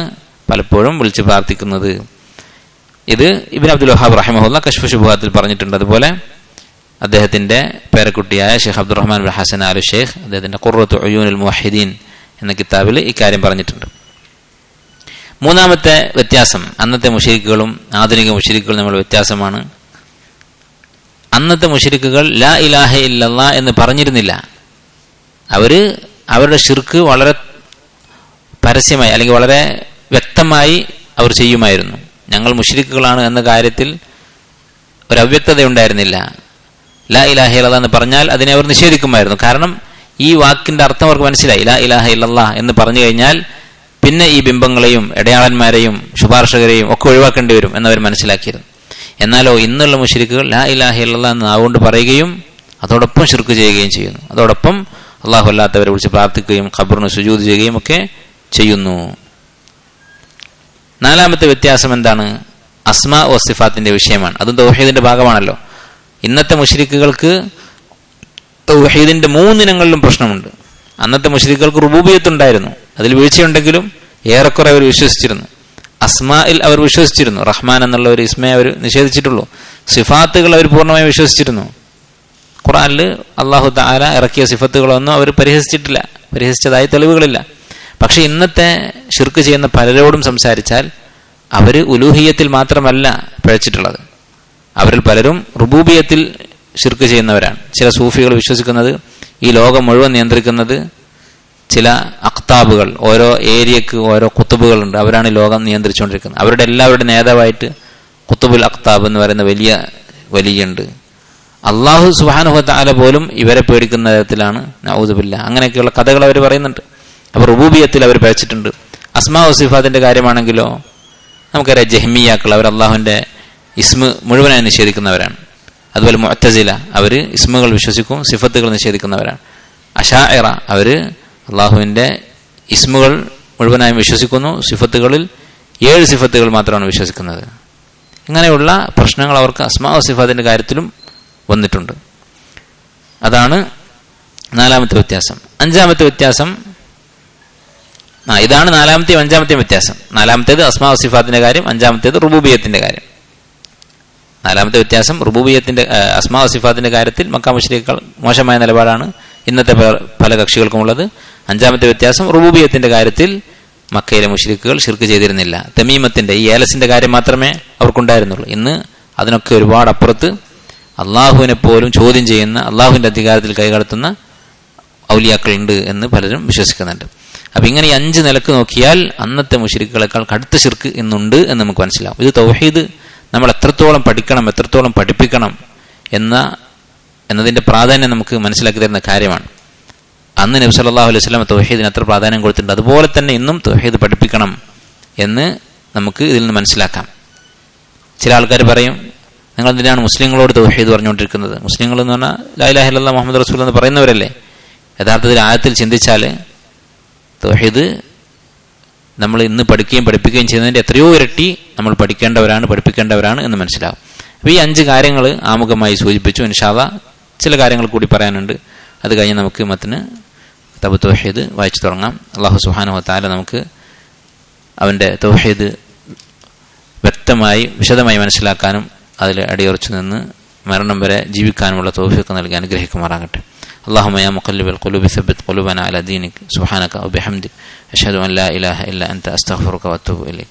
പലപ്പോഴും വിളിച്ച് പ്രാർത്ഥിക്കുന്നത് ഇത് ഇബിൻ അബ്ദുൽ വഹാബ് റഹിമഹുല്ല കശ്ഫ് ശുഭാത്തിൽ പറഞ്ഞിട്ടുണ്ട് അതുപോലെ അദ്ദേഹത്തിന്റെ പേരക്കുട്ടിയായ ഷെയ്ഖ് അബ്ദുറഹ്മാൻ ബിൻ ഹസൻ ആലു ഷെയ്ഖ് അദ്ദേഹത്തിന്റെ ഖുറത്തു ഒയ്യൂനുൽ മുഹിദീൻ എന്ന കിതാബിൽ ഇക്കാര്യം പറഞ്ഞിട്ടുണ്ട് മൂന്നാമത്തെ വ്യത്യാസം അന്നത്തെ മുഷരിക്കുകളും ആധുനിക മുഷരിക്കുകളും തമ്മിലുള്ള വ്യത്യാസമാണ് അന്നത്തെ മുഷരിക്കുകൾ ലാ ഇലാഹ ഇല്ലല്ലാ എന്ന് പറഞ്ഞിരുന്നില്ല അവര് അവരുടെ ഷിർക്ക് വളരെ പരസ്യമായി അല്ലെങ്കിൽ വളരെ വ്യക്തമായി അവർ ചെയ്യുമായിരുന്നു ഞങ്ങൾ മുഷരിക്കുകളാണ് എന്ന കാര്യത്തിൽ ഒരു അവ്യക്തത ഉണ്ടായിരുന്നില്ല ലാ ഇലാഹ ഇല്ലല്ലാ എന്ന് പറഞ്ഞാൽ അതിനെ അവർ നിഷേധിക്കുമായിരുന്നു കാരണം ഈ വാക്കിന്റെ അർത്ഥം അവർക്ക് മനസ്സിലായി ലാ ഇലാഹ ഇല്ലല്ലാ എന്ന് പറഞ്ഞു കഴിഞ്ഞാൽ പിന്നെ ഈ ബിംബങ്ങളെയും ഇടയാളന്മാരെയും ശുപാർശകരെയും ഒക്കെ ഒഴിവാക്കേണ്ടി വരും എന്നവർ മനസ്സിലാക്കിയിരുന്നു എന്നാലോ ഇന്നുള്ള മുഷരിക്കുകൾ ലാ ഇലാഹ ഇല്ലല്ലാ എന്ന് നാവുകൊണ്ട് പറയുകയും അതോടൊപ്പം ഷിർക്ക് ചെയ്യുകയും ചെയ്യുന്നു അതോടൊപ്പം അള്ളാഹു അല്ലാത്തവരെ വിളിച്ച് പ്രാർത്ഥിക്കുകയും ഖബറിന് സുജൂത് ചെയ്യുകയും ഒക്കെ ചെയ്യുന്നു നാലാമത്തെ വ്യത്യാസം എന്താണ് അസ്മാ വസിഫാത്തിന്റെ വിഷയമാണ് അതും തൗഹീദിന്റെ ഭാഗമാണല്ലോ ഇന്നത്തെ മുഷരിക്കുകൾക്ക് തൗഹീദിന്റെ മൂന്നിനങ്ങളിലും പ്രശ്നമുണ്ട് അന്നത്തെ മുഷരിക്കുകൾക്ക് റുബൂബിയത്തുണ്ടായിരുന്നു അതിൽ വീഴ്ചയുണ്ടെങ്കിലും ഏറെക്കുറെ അവർ വിശ്വസിച്ചിരുന്നു അസ്മായിൽ അവർ വിശ്വസിച്ചിരുന്നു റഹ്മാൻ എന്നുള്ള ഒരു ഇസ്മയെ അവർ നിഷേധിച്ചിട്ടുള്ളൂ സിഫാത്തുകൾ അവർ പൂർണ്ണമായും വിശ്വസിച്ചിരുന്നു ഖുറാനിൽ അള്ളാഹു താല ഇറക്കിയ സിഫത്തുകളൊന്നും അവർ പരിഹസിച്ചിട്ടില്ല പരിഹസിച്ചതായി തെളിവുകളില്ല പക്ഷെ ഇന്നത്തെ ഷിർക്ക് ചെയ്യുന്ന പലരോടും സംസാരിച്ചാൽ അവർ ഉലൂഹിയത്തിൽ മാത്രമല്ല പിഴച്ചിട്ടുള്ളത് അവരിൽ പലരും റുബൂബിയത്തിൽ ഷിർക്ക് ചെയ്യുന്നവരാണ് ചില സൂഫികൾ വിശ്വസിക്കുന്നത് ഈ ലോകം മുഴുവൻ നിയന്ത്രിക്കുന്നത് ചില അക്താബുകൾ ഓരോ ഏരിയക്ക് ഓരോ കുത്തുബുകളുണ്ട് അവരാണ് ഈ ലോകം നിയന്ത്രിച്ചുകൊണ്ടിരിക്കുന്നത് അവരുടെ എല്ലാവരുടെ നേതാവായിട്ട് കുത്തുബുൽ അക്താബ് എന്ന് പറയുന്ന വലിയ വലിയുണ്ട് അള്ളാഹു സുഹാനുഹത്ത് ആല പോലും ഇവരെ പേടിക്കുന്ന തരത്തിലാണ് നൗദുബില്ല അങ്ങനെയൊക്കെയുള്ള കഥകൾ അവർ പറയുന്നുണ്ട് അപ്പോൾ റുബൂബിയത്തിൽ അവർ പഴച്ചിട്ടുണ്ട് അസ്മാ വസിഫാത്തിന്റെ കാര്യമാണെങ്കിലോ നമുക്കറിയാം ജഹ്മിയാക്കൾ അവർ അള്ളാഹുവിന്റെ ഇസ്മ മുഴുവനായി നിഷേധിക്കുന്നവരാണ് അതുപോലെ മുഅത്തസില അവർ ഇസ്മുകൾ വിശ്വസിക്കും സിഫത്തുകൾ നിഷേധിക്കുന്നവരാണ് അഷായറ അവർ അള്ളാഹുവിന്റെ ഇസ്മുകൾ മുഴുവനായും വിശ്വസിക്കുന്നു സിഫത്തുകളിൽ ഏഴ് സിഫത്തുകൾ മാത്രമാണ് വിശ്വസിക്കുന്നത് ഇങ്ങനെയുള്ള പ്രശ്നങ്ങൾ അവർക്ക് അസ്മാ സിഫാത്തിന്റെ കാര്യത്തിലും വന്നിട്ടുണ്ട് അതാണ് നാലാമത്തെ വ്യത്യാസം അഞ്ചാമത്തെ വ്യത്യാസം ആ ഇതാണ് നാലാമത്തെയും അഞ്ചാമത്തെയും വ്യത്യാസം നാലാമത്തേത് അസ്മാ സിഫാത്തിന്റെ കാര്യം അഞ്ചാമത്തേത് റുബൂബിയത്തിന്റെ കാര്യം നാലാമത്തെ വ്യത്യാസം റുബൂബിയത്തിന്റെ അസ്മാ സിഫാത്തിന്റെ കാര്യത്തിൽ മക്ക മുഷ്രിഖുകൾ മോശമായ നിലപാടാണ് ഇന്നത്തെ പല കക്ഷികൾക്കുമുള്ളത് അഞ്ചാമത്തെ വ്യത്യാസം റുബൂബിയത്തിന്റെ കാര്യത്തിൽ മക്കയിലെ മുഷ്രിഖുകൾ ഷിർക്ക് ചെയ്തിരുന്നില്ല തമീമത്തിന്റെ ഈ ഏലസിന്റെ കാര്യം മാത്രമേ അവർക്കുണ്ടായിരുന്നുള്ളൂ ഇന്ന് അതിനൊക്കെ ഒരുപാട് അപ്പുറത്ത് അള്ളാഹുവിനെ പോലും ചോദ്യം ചെയ്യുന്ന അള്ളാഹുവിന്റെ അധികാരത്തിൽ കൈകടത്തുന്ന ഔലിയാക്കളുണ്ട് എന്ന് പലരും വിശ്വസിക്കുന്നുണ്ട് അപ്പൊ ഇങ്ങനെ ഈ അഞ്ച് നിലക്ക് നോക്കിയാൽ അന്നത്തെ മുഷരിക്കുകളെക്കാൾ കടുത്ത ഷിർക്ക് ഇന്നുണ്ട് എന്ന് നമുക്ക് മനസ്സിലാവും ഇത് തൗഹീദ് നമ്മൾ എത്രത്തോളം പഠിക്കണം എത്രത്തോളം പഠിപ്പിക്കണം എന്ന എന്നതിന്റെ പ്രാധാന്യം നമുക്ക് മനസ്സിലാക്കി തരുന്ന കാര്യമാണ് അന്ന് നബി സല്ലല്ലാഹു അലൈഹി വസല്ലം തൗഹീദിന് എത്ര പ്രാധാന്യം കൊടുത്തിട്ടുണ്ട് അതുപോലെ തന്നെ ഇന്നും തൗഹീദ് പഠിപ്പിക്കണം എന്ന് നമുക്ക് ഇതിൽ നിന്ന് മനസ്സിലാക്കാം ചില ആൾക്കാർ പറയും നിങ്ങൾ എന്തിനാണ് മുസ്ലിങ്ങളോട് തൗഹീദ് പറഞ്ഞുകൊണ്ടിരിക്കുന്നത് മുസ്ലിങ്ങൾ എന്ന് പറഞ്ഞാൽ ലായിലാഹില്ല മുഹമ്മദ് റസൂൽ എന്ന് പറയുന്നവരല്ലേ യഥാർത്ഥത്തിൽ ആഴത്തിൽ ചിന്തിച്ചാൽ തൗഹീദ് നമ്മൾ ഇന്ന് പഠിക്കുകയും പഠിപ്പിക്കുകയും ചെയ്യുന്നതിൻ്റെ എത്രയോ ഇരട്ടി നമ്മൾ പഠിക്കേണ്ടവരാണ് പഠിപ്പിക്കേണ്ടവരാണ് എന്ന് മനസ്സിലാവും അപ്പോൾ ഈ അഞ്ച് കാര്യങ്ങൾ ആമുഖമായി സൂചിപ്പിച്ചു ഇൻഷാല്ല ചില കാര്യങ്ങൾ കൂടി പറയാനുണ്ട് അത് കഴിഞ്ഞ് നമുക്ക് മത്തിന് തബ് തൗഹീദ് വായിച്ചു തുടങ്ങാം അള്ളാഹു സുഹാനു താല നമുക്ക് അവൻ്റെ തൗഹീദ് വ്യക്തമായി വിശദമായി മനസ്സിലാക്കാനും അതിൽ അടിയുറച്ചു നിന്ന് മരണം വരെ ജീവിക്കാനുമുള്ള തോഫിയൊക്കെ നൽകി അനുഗ്രഹിക്കുമാറാകട്ടെ اللهم يا مقلب القلوب ثبت قلوبنا على دينك سبحانك وبحمدك أشهد أن لا إله إلا أنت أستغفرك وأتوب إليك